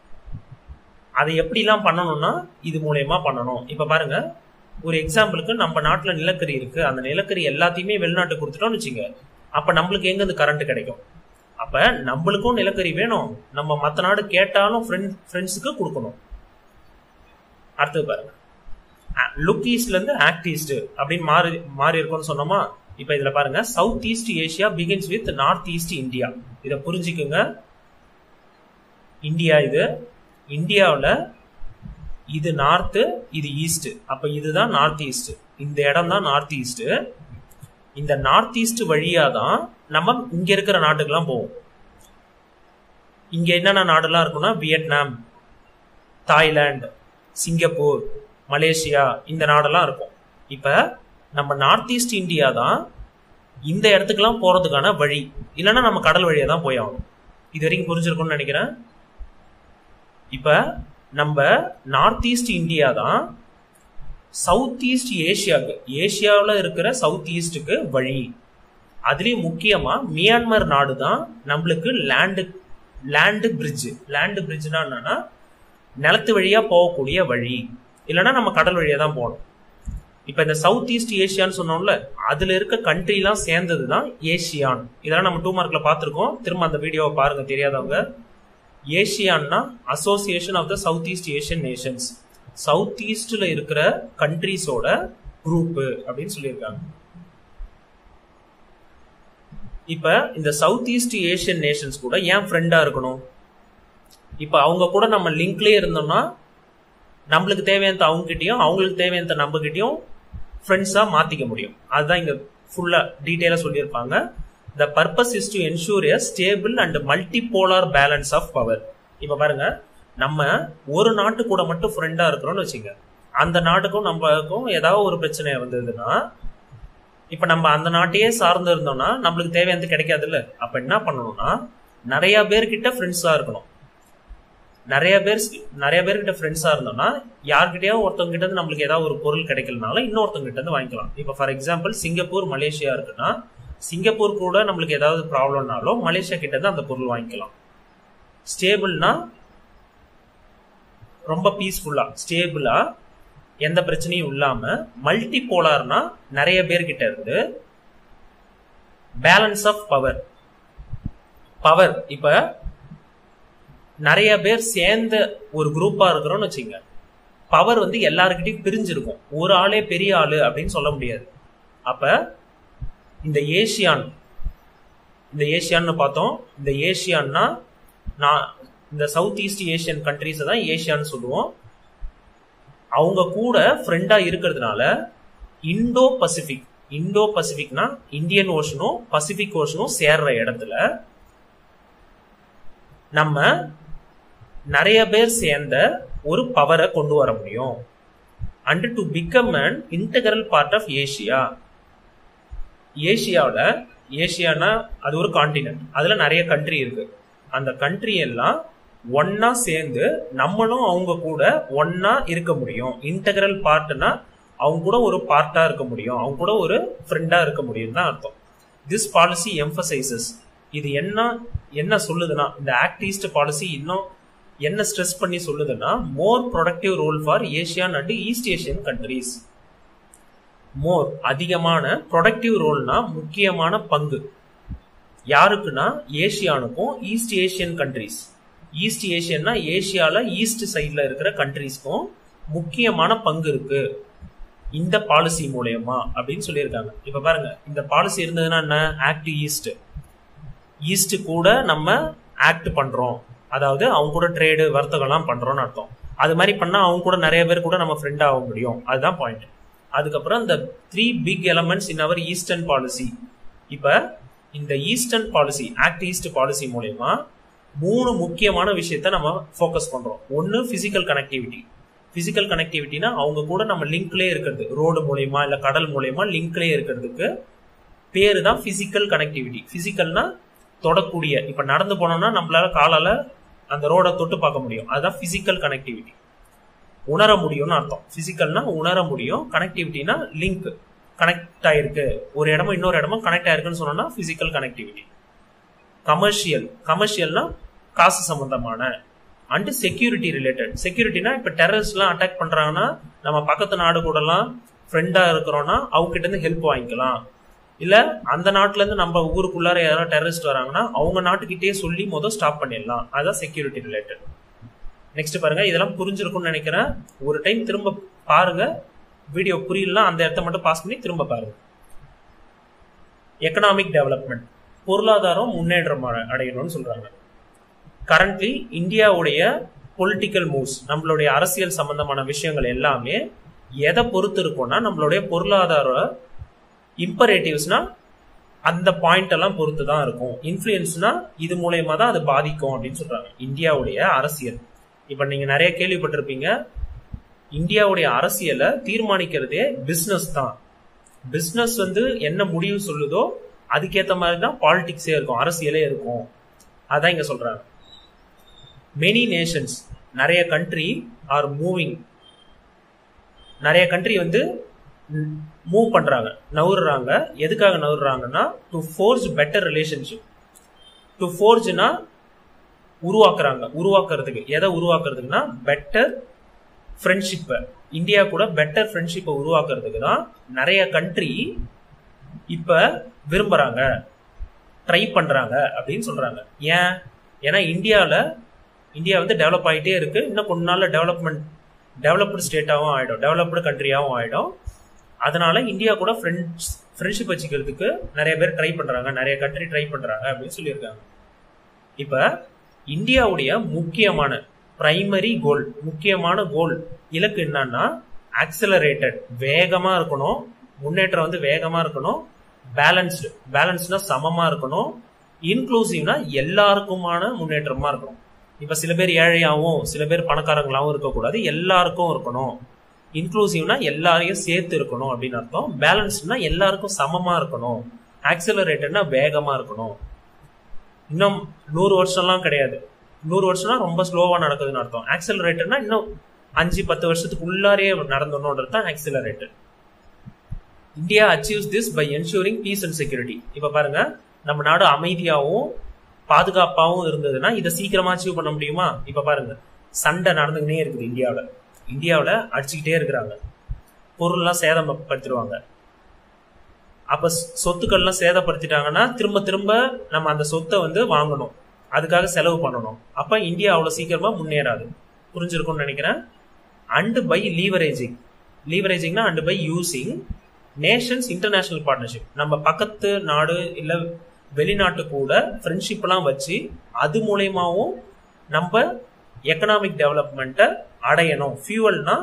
அதை எப்படிலாம் பண்ணணும்னா இது மூலயமா பண்ணணும் இப்ப பாருங்க ஒரு எக்ஸாம்பிளுக்கு நம்ம நாட்டுல நிலக்கரி இருக்கு அந்த நிலக்கரி எல்லாத்தையுமே வெளிநாட்டு கொடுத்துட்டோம்னு வச்சுங்க அப்ப நம்மளுக்கு எங்க இருந்து கரண்ட் கிடைக்கும் அப்ப நம்மளுக்கும் நிலக்கரி வேணும் நம்ம மற்ற நாடு கேட்டாலும் ஃப்ரெண்ட்ஸுக்கு கொடுக்கணும் அடுத்தது பாருங்க லுக் ஈஸ்ட்ல இருந்து ஆக்ட் ஈஸ்ட் அப்படின்னு மாறி மாறி இருக்கும்னு சொன்னோமா இப்ப இதுல பாருங்க south east Asia begins with north east India இத புரிஞ்சுக்குங்க இந்தியா இது இந்தியாவில் இது நார்த்து இது ஈஸ்ட் அப்ப இதுதான் நார்த் ஈஸ்ட் இந்த இடம் தான் நார்த் ஈஸ்ட் இந்த நார்த் ஈஸ்ட் வழியா தான் நம்ம இங்க இருக்கிற நாட்டுக்கெல்லாம் போவோம் இங்க என்னென்ன நாடுலாம் இருக்குன்னா வியட்நாம் தாய்லாந்து சிங்கப்பூர் மலேசியா இந்த நாடெல்லாம் இருக்கும் இப்ப நம்ம நார்த் ஈஸ்ட் இந்தியா தான் இந்த இடத்துக்குலாம் போறதுக்கான வழி இல்லைன்னா நம்ம கடல் வழியா தான் போய் ஆகணும் இது வரைக்கும் புரிஞ்சிருக்கும்னு நினைக்கிறேன் இப்ப நம்ம நார்த் ஈஸ்ட் இந்தியா தான் சவுத் ஈஸ்ட் ஏஷியாவுக்கு ஏஷியாவில் இருக்கிற சவுத் ஈஸ்டுக்கு வழி அதுலேயும் முக்கியமா மியான்மர் நாடு தான் நம்மளுக்கு லேண்டு லேண்டு பிரிட்ஜ் லேண்டு பிரிட்ஜ்னா என்னன்னா நிலத்து வழியா போகக்கூடிய வழி இல்லைன்னா நம்ம கடல் வழியா தான் போகணும் இப்ப இந்த சவுத் ஈஸ்ட் ஏஷியான்னு சொன்னோம்ல அதுல இருக்க கண்ட்ரிலாம் சேர்ந்தது தான் ஏஷியான் இதெல்லாம் நம்ம டூ மார்க்ல பார்த்துருக்கோம் திரும்ப அந்த வீடியோவை பாருங்க தெரியாதவங்க ஏஷியான்னா association of the south east Asian nations south ஈஸ்ட்ல இருக்கிற கண்ட்ரிஸோட குரூப் அப்படின்னு சொல்லியிருக்காங்க இப்ப இந்த சவுத் ஈஸ்ட் ஏஷியன் நேஷன்ஸ் கூட ஏன் ஃப்ரெண்டா இருக்கணும் இப்ப அவங்க கூட நம்ம லிங்க்லயே இருந்தோம்னா நம்மளுக்கு தேவையான அவங்க கிட்டயும் அவங்களுக்கு தேவையான நம்ம கிட்டயும் ஃப்ரெண்ட்ஸா மாத்திக்க முடியும் அதுதான் இங்க ஃபுல்லா டீட்டெயிலா சொல்லியிருப்பாங்க the purpose is to ensure a stable and multipolar balance of power இப்ப பாருங்க நம்ம ஒரு நாட்டு கூட மட்டும் ஃப்ரெண்டா இருக்கிறோம்னு வச்சுங்க அந்த நாட்டுக்கும் நம்மளுக்கும் ஏதாவது ஒரு பிரச்சனை வந்ததுன்னா இப்ப நம்ம அந்த நாட்டையே சார்ந்து இருந்தோம்னா நம்மளுக்கு தேவையானது கிடைக்காது இல்ல அப்ப என்ன பண்ணணும்னா நிறைய பேர்கிட்ட ஃப்ரெண்ட்ஸா இருக்கணும் நிறைய பேர் நிறைய பேர்கிட்ட ஃப்ரெண்ட்ஸா இருந்தோம்னா யார்கிட்டயோ ஒருத்தவங்க கிட்ட இருந்து நம்மளுக்கு ஏதாவது ஒரு பொருள் கிடைக்கலனாலும் இன்னொருத்தவங்க கிட்ட இருந்து வாங்கிக்கலாம் இப்போ ஃபார் எக்ஸாம்பிள் சிங்கப்பூர் மலேசியா இருக்குன்னா சிங்கப்பூர் கூட நம்மளுக்கு ஏதாவது ப்ராப்ளம்னாலும் மலேசியா கிட்ட இருந்து அந்த பொருள் வாங்கிக்கலாம் ஸ்டேபிள்னா ரொம்ப பீஸ்ஃபுல்லா ஸ்டேபிளா எந்த பிரச்சனையும் இல்லாம மல்டி போலார்னா நிறைய பேர்கிட்ட இருந்து பேலன்ஸ் ஆஃப் பவர் பவர் இப்ப நிறைய பேர் சேர்ந்த ஒரு குரூப்பா இருக்கிறோம்னு வச்சுங்க பவர் வந்து எல்லாருக்கிட்டையும் பிரிஞ்சிருக்கும் ஒரு ஆளே பெரிய ஆளு அப்படின்னு சொல்ல முடியாது அப்ப இந்த ஏசியான் இந்த ஏசியான்னு பார்த்தோம் இந்த ஏசியான்னா நான் இந்த சவுத் ஈஸ்ட் ஏஷியன் கண்ட்ரிஸை தான் ஏசியான்னு சொல்லுவோம் அவங்க கூட ஃப்ரெண்டா இருக்கிறதுனால இந்தோ பசிபிக் இந்தோ பசிபிக்னா இந்தியன் ஓஷனும் பசிபிக் ஓஷனும் சேர்ற இடத்துல நம்ம நிறைய பேர் சேர்ந்த ஒரு பவரை கொண்டு வர முடியும் and to become an integral part of Asia ஏஷியாவில் ஏஷியானா அது ஒரு காண்டினென்ட் அதுல நிறைய கண்ட்ரி இருக்கு அந்த கண்ட்ரி எல்லாம் ஒன்னா சேர்ந்து நம்மளும் அவங்க கூட ஒன்னா இருக்க முடியும் இன்டகரல் பார்ட்னா அவங்க கூட ஒரு பார்ட்டா இருக்க முடியும் அவங்க கூட ஒரு ஃப்ரெண்டா இருக்க முடியும் தான் அர்த்தம் திஸ் பாலிசி எம்பசைசஸ் இது என்ன என்ன சொல்லுதுன்னா இந்த ஆக்ட் ஈஸ்ட் பாலிசி இன்னும் என்ன ஸ்ட்ரெஸ் பண்ணி சொல்லுதுன்னா more productive role for ASEAN and east Asian countries more அதிகமான ப்ரொடக்டிவ் ரோல்னா முக்கியமான பங்கு யாருக்குன்னா ஏஷியானுக்கும் ஈஸ்ட் ஏஷியன் கண்ட்ரீஸ் ஈஸ்ட் ஏஷியன்னா ஏஷியால ஈஸ்ட் சைட்ல இருக்கிற கண்ட்ரீஸ்க்கும் முக்கியமான பங்கு இருக்கு இந்த பாலிசி மூலயமா அப்படின்னு சொல்லியிருக்காங்க இப்ப பாருங்க இந்த பாலிசி இருந்ததுன்னா என்ன ஆக்ட் ஈஸ்ட் ஈஸ்ட் கூட நம்ம ஆக்ட் பண்றோம் அதாவது அவங்க கூட ட்ரேடு வர்த்தகம்லாம் பண்றோம்னு அர்த்தம் அது மாதிரி பண்ணா அவங்க கூட நிறைய பேர் கூட நம்ம ஃப்ரெண்ட் ஆக முடியும் அதுதான் பாயிண்ட் அதுக்கப்புறம் இந்த three big elements in our eastern policy இப்ப இந்த eastern policy act east policy மூலயமா மூணு முக்கியமான விஷயத்த நம்ம ஃபோக்கஸ் பண்றோம் ஒன்னு பிசிக்கல் கனெக்டிவிட்டி பிசிக்கல் கனெக்டிவிட்டினா அவங்க கூட நம்ம லிங்க்லேயே இருக்கிறது ரோடு மூலயமா இல்ல கடல் மூலயமா லிங்க்லேயே இருக்கிறதுக்கு பேரு தான் பிசிக்கல் கனெக்டிவிட்டி பிசிக்கல்னா தொடக்கூடிய இப்ப நடந்து போனோம்னா நம்மளால காலால அந்த ரோட தொட்டு பார்க்க முடியும் அதுதான் பிசிக்கல் கனெக்டிவிட்டி உணர முடியும்னு அர்த்தம் பிசிக்கல்னா உணர முடியும் கனெக்டிவிட்டினா லிங்க் கனெக்ட் ஆயிருக்கு ஒரு இடமும் இன்னொரு இடமும் கனெக்ட் ஆயிருக்குன்னு சொன்னோம்னா பிசிக்கல் கனெக்டிவிட்டி கமர்ஷியல் கமர்ஷியல்னா காசு சம்பந்தமான அண்ட் செக்யூரிட்டி ரிலேட்டட் செக்யூரிட்டினா இப்ப டெரரிஸ்ட்லாம் அட்டாக் பண்றாங்கன்னா நம்ம பக்கத்து நாடு கூடலாம் ஃப்ரெண்டா இருக்கிறோம்னா அவங்க கிட்ட இருந்து ஹெல்ப் வாங்கிக்கலாம் இல்ல அந்த நாட்டுல இருந்து நம்ம ஊருக்குள்ளார யாராவது டெரரிஸ்ட் வராங்கன்னா அவங்க நாட்டுக்கிட்டே சொல்லி முதல் ஸ்டாப் பண்ணிடலாம் அதான் செக்யூரிட்டி ரிலேட்டட் நெக்ஸ்ட் பாருங்க இதெல்லாம் புரிஞ்சிருக்கும்னு நினைக்கிறேன் ஒரு டைம் திரும்ப பாருங்க வீடியோ புரியலாம் அந்த இடத்த மட்டும் பாஸ் பண்ணி திரும்ப பாருங்க எக்கனாமிக் டெவலப்மெண்ட் பொருளாதாரம் முன்னேற்றம் அடையணும்னு சொல்றாங்க கரண்ட்லி இந்தியாவுடைய பொலிட்டிக்கல் மூவ்ஸ் நம்மளுடைய அரசியல் சம்பந்தமான விஷயங்கள் எல்லாமே எதை பொறுத்து இருக்கும்னா நம்மளுடைய பொருளாதார இம்பரேட்டிவ்ஸ்னா அந்த பாயிண்ட் எல்லாம் பொறுத்து தான் இருக்கும் இன்ஃபுளுன்ஸ்னா இது மூலயமா தான் அது பாதிக்கும் அப்படின்னு சொல்றாங்க இந்தியாவுடைய அரசியல் இப்ப நீங்க நிறைய கேள்விப்பட்டிருப்பீங்க இந்தியாவுடைய அரசியலை தீர்மானிக்கிறதே பிசினஸ் தான் பிசினஸ் வந்து என்ன முடிவு சொல்லுதோ அதுக்கேற்ற மாதிரி தான் பாலிடிக்ஸே இருக்கும் அரசியலே இருக்கும் அதான் இங்க சொல்றாங்க மெனி நேஷன்ஸ் நிறைய கண்ட்ரி ஆர் மூவிங் நிறைய கண்ட்ரி வந்து மூவ் பண்றாங்க நவுறுறாங்க எதுக்காக நவுறுறாங்கன்னா to forge better relationship to ஃபோர்ஸ்னா உருவாக்குறாங்க உருவாக்குறதுக்கு எதை உருவாக்குறதுக்குன்னா பெட்டர் ஃப்ரெண்ட்ஷிப்பை இந்தியா கூட பெட்டர் ஃப்ரெண்ட்ஷிப்பை உருவாக்குறதுக்கு தான் நிறைய கண்ட்ரி இப்ப விரும்புறாங்க ட்ரை பண்றாங்க அப்படின்னு சொல்றாங்க ஏன் ஏன்னா இந்தியாவில் இந்தியா வந்து டெவலப் ஆகிட்டே இருக்கு இன்னும் கொஞ்ச நாள்ல டெவலப்மெண்ட் டெவலப்டு ஸ்டேட்டாகவும் ஆயிடும் டெவலப்டு கண்ட்ரியாகவும் ஆயிடும் அதனால இந்தியா கூட ஃப்ரெண்ட்ஸ் ஃப்ரெண்ட்ஷிப் வச்சுக்கிறதுக்கு நிறைய பேர் ட்ரை பண்றாங்க நிறைய கண்ட்ரி ட்ரை பண்றாங்க அப்படின்னு சொல்லியிருக்காங்க இப்ப இந்தியாவுடைய முக்கியமான பிரைமரி கோல் முக்கியமான கோல் இலக்கு என்னன்னா ஆக்சிலரேட்டட் வேகமா இருக்கணும் முன்னேற்றம் வந்து வேகமா இருக்கணும் பேலன்ஸ்டு பேலன்ஸ்னா சமமா இருக்கணும் இன்க்ளூசிவ்னா எல்லாருக்குமான முன்னேற்றமா இருக்கணும் இப்ப சில பேர் ஏழையாவும் சில பேர் பணக்காரங்களாவும் இருக்கக்கூடாது எல்லாருக்கும் இருக்கணும் இன்க்ளூசிவ்னா எல்லாரையும் சேர்த்து இருக்கணும் அப்படின்னு அர்த்தம் பேலன்ஸ்னா எல்லாருக்கும் சமமா இருக்கணும் ஆக்சிலரேட்டட்னா வேகமா இருக்கணும் இன்னும் நூறு வருஷம்லாம் கிடையாது நூறு வருஷம்னா ரொம்ப ஸ்லோவா நடக்குதுன்னு அர்த்தம் ஆக்சலரேட்டர்னா இன்னும் அஞ்சு பத்து வருஷத்துக்கு உள்ளாரே நடந்தோன்றது தான் accelerator India achieves this by ensuring peace and security இப்ப பாருங்க நம்ம நாடு அமைதியாகவும் பாதுகாப்பாகவும் இருந்ததுன்னா இதை சீக்கிரமா அச்சீவ் பண்ண முடியுமா இப்ப பாருங்க சண்டை நடந்துகிட்டே இருக்குது இந்தியாவில் இந்தியாவில் அடிச்சுக்கிட்டே இருக்கிறாங்க பொருள்லாம் சேதப்படுத்திடுவாங்க அப்ப சொத்துக்கள்லாம் சேதப்படுத்திட்டாங்கன்னா திரும்ப திரும்ப நம்ம அந்த சொத்தை வந்து வாங்கணும் அதுக்காக செலவு பண்ணணும் அப்ப இந்தியா அவ்வளவு சீக்கிரமா முன்னேறாது புரிஞ்சிருக்கும்னு நினைக்கிறேன் அண்ட் பை லீவரேஜிங் லீவரேஜிங்னா and by using nations international partnership நம்ம பக்கத்து நாடு இல்ல வெளிநாட்டு கூட ஃப்ரெண்ட்ஷிப்லாம் வச்சு அது மூலயமாவும் நம்ம எக்கனாமிக் டெவலப்மெண்ட்டை அடையணும் ஃபியூவல்னா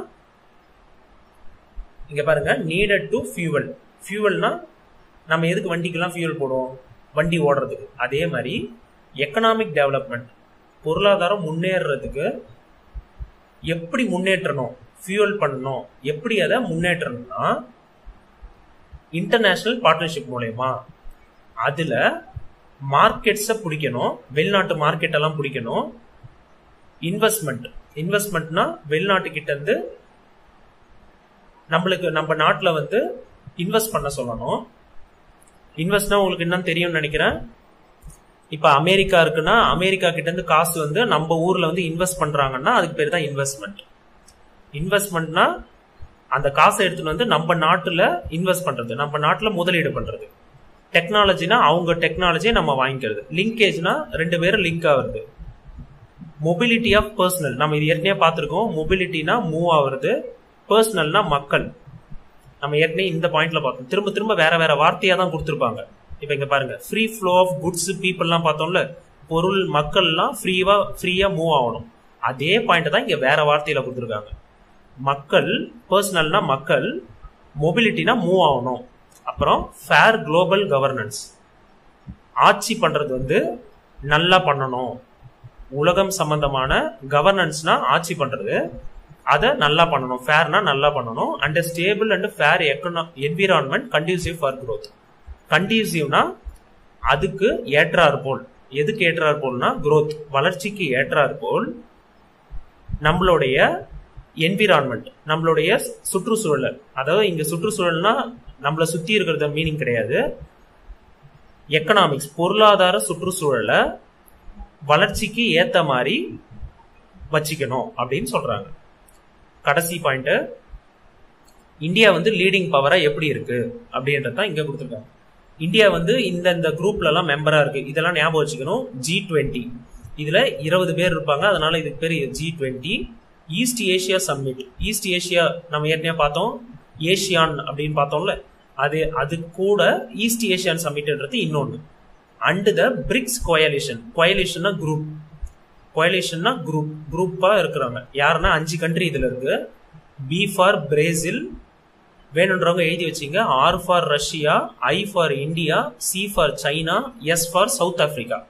இங்க பாருங்க நீடட் டு ஃபியூவல் ஃபியூவல்னா நம்ம எதுக்கு வண்டிக்கெல்லாம் ஃபியூவல் போடுவோம் வண்டி ஓடுறதுக்கு அதே மாதிரி எக்கனாமிக் டெவலப்மெண்ட் பொருளாதாரம் முன்னேறதுக்கு எப்படி முன்னேற்றணும் ஃபியூவல் பண்ணணும் எப்படி அதை முன்னேற்றணும்னா இன்டர்நேஷனல் பார்ட்னர்ஷிப் மூலயமா அதுல மார்க்கெட்ஸை பிடிக்கணும் வெளிநாட்டு மார்க்கெட் எல்லாம் பிடிக்கணும் இன்வெஸ்ட்மெண்ட் இன்வெஸ்ட்மெண்ட்னா வெளிநாட்டு கிட்ட இருந்து நம்மளுக்கு நம்ம நாட்டில் வந்து இன்வெஸ்ட் பண்ண சொல்லணும் இன்வெஸ்ட்னா உங்களுக்கு என்னன்னு தெரியும்னு நினைக்கிறேன் இப்போ அமெரிக்கா இருக்குன்னா அமெரிக்கா கிட்ட இருந்து காசு வந்து நம்ம ஊர்ல வந்து இன்வெஸ்ட் பண்றாங்கன்னா அதுக்கு பேர் தான் இன்வெஸ்ட்மெண்ட் இன்வெஸ்ட்மெண்ட்னா அந்த காசை எடுத்துட்டு வந்து நம்ம நாட்டுல இன்வெஸ்ட் பண்றது நம்ம நாட்டுல முதலீடு பண்றது டெக்னாலஜினா அவங்க டெக்னாலஜியை நம்ம வாங்கிக்கிறது லிங்கேஜ்னா ரெண்டு பேரும் லிங்க் ஆகுறது மொபிலிட்டி ஆஃப் பர்சனல் நம்ம இது ஏற்கனவே பார்த்துருக்கோம் மொபிலிட்டினா மூவ் ஆகுறது பர்சனல்னா மக்கள் நம்ம ஏற்கனவே இந்த பாயிண்ட்ல பார்த்தோம் திரும்ப திரும்ப வேற வேற வார்த்தையா தான் கொடுத்துருப்பாங்க இப்ப இங்க பாருங்க ஃப்ரீ ஃப்ளோ ஆஃப் குட்ஸ் பீப்புள்லாம் பார்த்தோம்ல பொருள் மக்கள்லாம் ஃப்ரீவா ஃப்ரீயா மூவ் ஆகணும் அதே பாயிண்ட் தான் இங்க வேற வார்த்தையில கொடுத்துருக்காங்க மக்கள் பர்சனல்னா மக்கள் மொபிலிட்டினா மூவ் ஆகணும் அப்புறம் ஃபேர் குளோபல் கவர்னன்ஸ் ஆட்சி பண்றது வந்து நல்லா பண்ணணும் உலகம் சம்பந்தமான கவர்னன்ஸ்னா ஆட்சி பண்றது அதை நல்லா பண்ணணும் ஃபேர்னா நல்லா பண்ணணும் and stable and fair economic environment conducive for growth கண்டியூசிவ்னா அதுக்கு ஏற்றார் போல் எதுக்கு ஏற்றார் போல்னா க்ரோத் வளர்ச்சிக்கு ஏற்றார் போல் நம்மளுடைய என்விரான்மெண்ட் நம்மளுடைய சுற்றுச்சூழல் அதாவது இங்க சுற்றுச்சூழல்னா நம்மளை சுத்தி இருக்கிறத மீனிங் கிடையாது எக்கனாமிக்ஸ் பொருளாதார சுற்றுச்சூழலை வளர்ச்சிக்கு ஏத்த மாதிரி வச்சுக்கணும் அப்படின்னு சொல்றாங்க கடைசி பாயிண்ட் இந்தியா வந்து லீடிங் பவரா எப்படி இருக்கு அப்படின்றது தான் இங்க கொடுத்துருக்காங்க இந்தியா வந்து இந்த இந்த குரூப்ல எல்லாம் மெம்பரா இருக்கு இதெல்லாம் ஞாபகம் வச்சுக்கணும் ஜி டுவெண்ட்டி இதுல இருபது பேர் இருப்பாங்க அதனால இதுக்கு பேர் G twenty east Asia summit east Asia நம்ம ஏற்கனவே பார்த்தோம் ஏஷியான் அப்படின்னு பார்த்தோம்ல அது அது கூட ஈஸ்ட் ஏஷியான் சம்மிட்ன்றது இன்னொன்று அண்ட் த பிரிக்ஸ் கோயலிஷன் கோயலிஷன்னா குரூப் கோயலிஷன்னா குரூப் குரூப்பா இருக்கிறாங்க யாருன்னா அஞ்சு கண்ட்ரி இதுல இருக்கு பி ஃபார் பிரேசில் வேணுன்றவங்க எழுதி வச்சிங்க R for Russia I for India C for China S for South Africa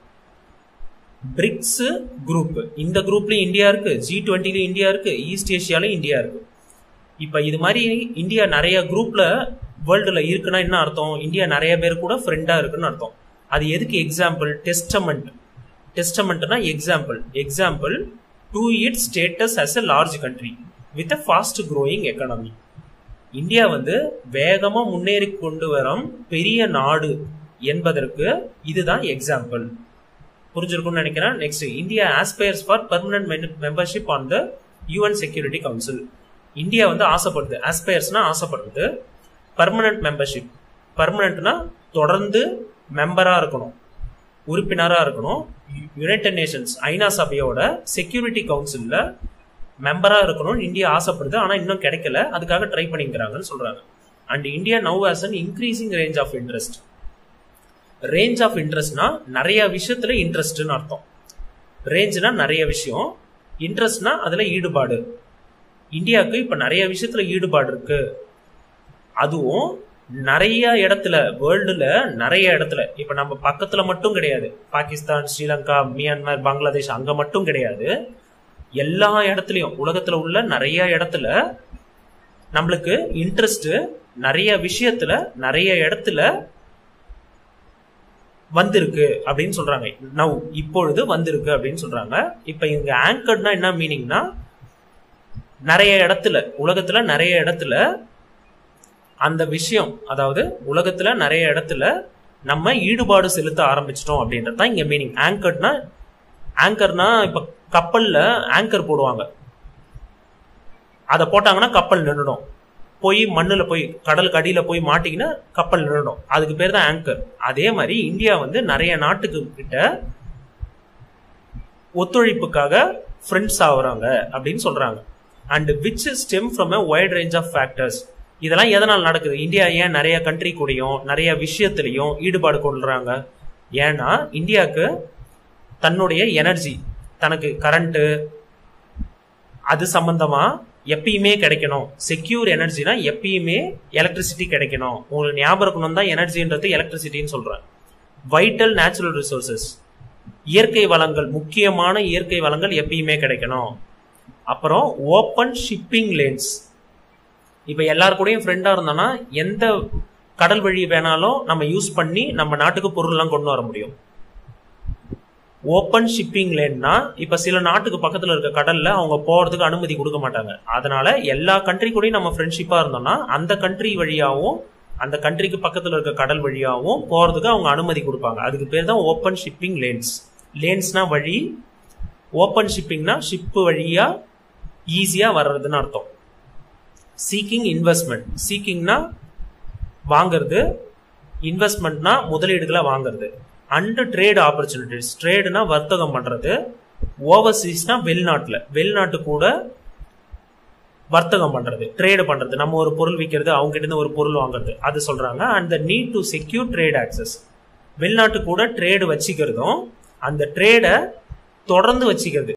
BRICS group இந்த குரூப்லயும் இந்தியா இருக்கு ஜி டுவெண்ட்டிலும் இந்தியா இருக்கு ஈஸ்ட் ஏஷியாலும் இந்தியா இருக்கு இப்ப இது மாதிரி இந்தியா நிறைய குரூப்ல வேர்ல்டுல இருக்குன்னா என்ன அர்த்தம் இந்தியா நிறைய பேர் கூட ஃப்ரெண்டா இருக்குன்னு அர்த்தம் அது எதுக்கு எக்ஸாம்பிள் டெஸ்டமெண்ட் டெஸ்டமெண்ட்னா example example to it status as a large country with a fast growing economy India வந்து வேகமா முன்னேறி கொண்டு வரும் பெரிய நாடு என்பதற்கு இதுதான் எக்ஸாம்பிள் புரிஞ்சிருக்கும்னு நினைக்கிறேன் next India aspires for permanent membership on the UN security council India வந்து ஆசைப்படுது ஆஸ்பயர்ஸ்னா ஆசைப்படுறது பர்மனன்ட் மெம்பர்ஷிப் பர்மனன்ட்னா தொடர்ந்து மெம்பரா இருக்கணும் உறுப்பினரா இருக்கணும் யுனைடெட் நேஷன்ஸ் ஐநா சபையோட செக்யூரிட்டி கவுன்சில்ல மெம்பரா இருக்கணும்னு இந்தியா ஆசைப்படுது ஆனா இன்னும் கிடைக்கல அதுக்காக ட்ரை பண்ணிக்கிறாங்கன்னு சொல்றாங்க and India now has an increasing range of interest range of இன்ட்ரெஸ்ட்னா நிறைய விஷயத்துல இன்ட்ரெஸ்ட்னு அர்த்தம் ரேஞ்ச்னா நிறைய விஷயம் இன்ட்ரெஸ்ட்னா அதுல ஈடுபாடு இந்தியாவுக்கு இப்ப நிறைய விஷயத்துல ஈடுபாடு இருக்கு அதுவும் நிறைய இடத்துல வேர்ல்டுல நிறைய இடத்துல இப்ப நம்ம பக்கத்துல மட்டும் கிடையாது பாகிஸ்தான் ஸ்ரீலங்கா மியான்மர் பங்களாதேஷ் அங்க மட்டும் கிடையாது எல்லா இடத்துலயும் உலகத்துல உள்ள நிறைய இடத்துல நம்மளுக்கு இன்ட்ரெஸ்ட் நிறைய விஷயத்துல நிறைய இடத்துல வந்திருக்கு அப்படின்னு சொல்றாங்க நவ் இப்பொழுது வந்திருக்கு அப்படின்னு சொல்றாங்க இப்ப இங்க ஆங்கர்ட்னா என்ன மீனிங்னா நிறைய இடத்துல உலகத்துல நிறைய இடத்துல அந்த விஷயம் அதாவது உலகத்துல நிறைய இடத்துல நம்ம ஈடுபாடு செலுத்த ஆரம்பிச்சிட்டோம் அப்படின்றது தான் இங்க மீனிங் ஆங்கர்ட்னா ஆங்கர்னா இப்ப கப்பல்ல ஆங்கர் போடுவாங்க அதை போட்டாங்கன்னா கப்பல் நின்றுடும் போய் மண்ணுல போய் கடலுக்கு அடியில போய் மாட்டிக்கினா கப்பல் நின்றுடும் அதுக்கு பேர் தான் ஆங்கர் அதே மாதிரி இந்தியா வந்து நிறைய நாட்டுக்கு கிட்ட ஒத்துழைப்புக்காக ஃப்ரெண்ட்ஸ் ஆகுறாங்க அப்படின்னு சொல்றாங்க and which stem from a wide range of factors இதெல்லாம் எதனால் நடக்குது இந்தியா ஏன் நிறைய கண்ட்ரி கூடயும் நிறைய விஷயத்திலையும் ஈடுபாடு கொள்றாங்க ஏன்னா இந்தியாவுக்கு தன்னுடைய எனர்ஜி தனக்கு கரண்ட்டு அது சம்பந்தமா எப்பயுமே கிடைக்கணும் செக்யூர் எனர்ஜினா எப்பயுமே எலக்ட்ரிசிட்டி கிடைக்கணும் உங்களுக்கு ஞாபகம் இருக்கணும் தான் எனர்ஜின்றது எலக்ட்ரிசிட்டின்னு சொல்றேன் வைட்டல் நேச்சுரல் ரிசோர்சஸ் இயற்கை வளங்கள் முக்கியமான இயற்கை வளங்கள் எப்பயுமே கிடைக்கணும் அப்புறம் ஓப்பன் ஷிப்பிங் லேன்ஸ் இப்ப எல்லார் கூடயும் ஃப்ரெண்டா இருந்தோம்னா எந்த கடல் வழி வேணாலும் நம்ம யூஸ் பண்ணி நம்ம நாட்டுக்கு பொருள்லாம் கொண்டு வர முடியும் ஓப்பன் ஷிப்பிங் லேன்னா இப்ப சில நாட்டுக்கு பக்கத்துல இருக்க கடல்ல அவங்க போறதுக்கு அனுமதி கொடுக்க மாட்டாங்க அதனால எல்லா கண்ட்ரி கூடயும் நம்ம ஃப்ரெண்ட்ஷிப்பா இருந்தோம்னா அந்த கண்ட்ரி வழியாவும் அந்த கண்ட்ரிக்கு பக்கத்துல இருக்க கடல் வழியாவும் போறதுக்கு அவங்க அனுமதி கொடுப்பாங்க அதுக்கு பேர் தான் ஓப்பன் ஷிப்பிங் லேன்ஸ் லேன்ஸ்னா வழி ஓப்பன் ஷிப்பிங்னா ஷிப்பு வழியா ஈஸியா வர்றதுன்னு அர்த்தம் சீக்கிங் இன்வெஸ்ட்மெண்ட் சீக்கிங்னா வாங்குறது இன்வெஸ்ட்மெண்ட்னா முதலீடுகளை வாங்குறது அண்ட் ட்ரேட் ஆப்பர்ச்சுனிட்டிஸ் ட்ரேடுனா வர்த்தகம் பண்றது ஓவர்சீஸ்னா வெளிநாட்டுல வெளிநாட்டு கூட வர்த்தகம் பண்றது ட்ரேடு பண்றது நம்ம ஒரு பொருள் விற்கிறது அவங்க கிட்ட இருந்து ஒரு பொருள் வாங்குறது அது சொல்றாங்க and the need to secure trade access வெளிநாட்டு கூட ட்ரேடு வச்சுக்கிறதும் அந்த ட்ரேடை தொடர்ந்து வச்சுக்கிறது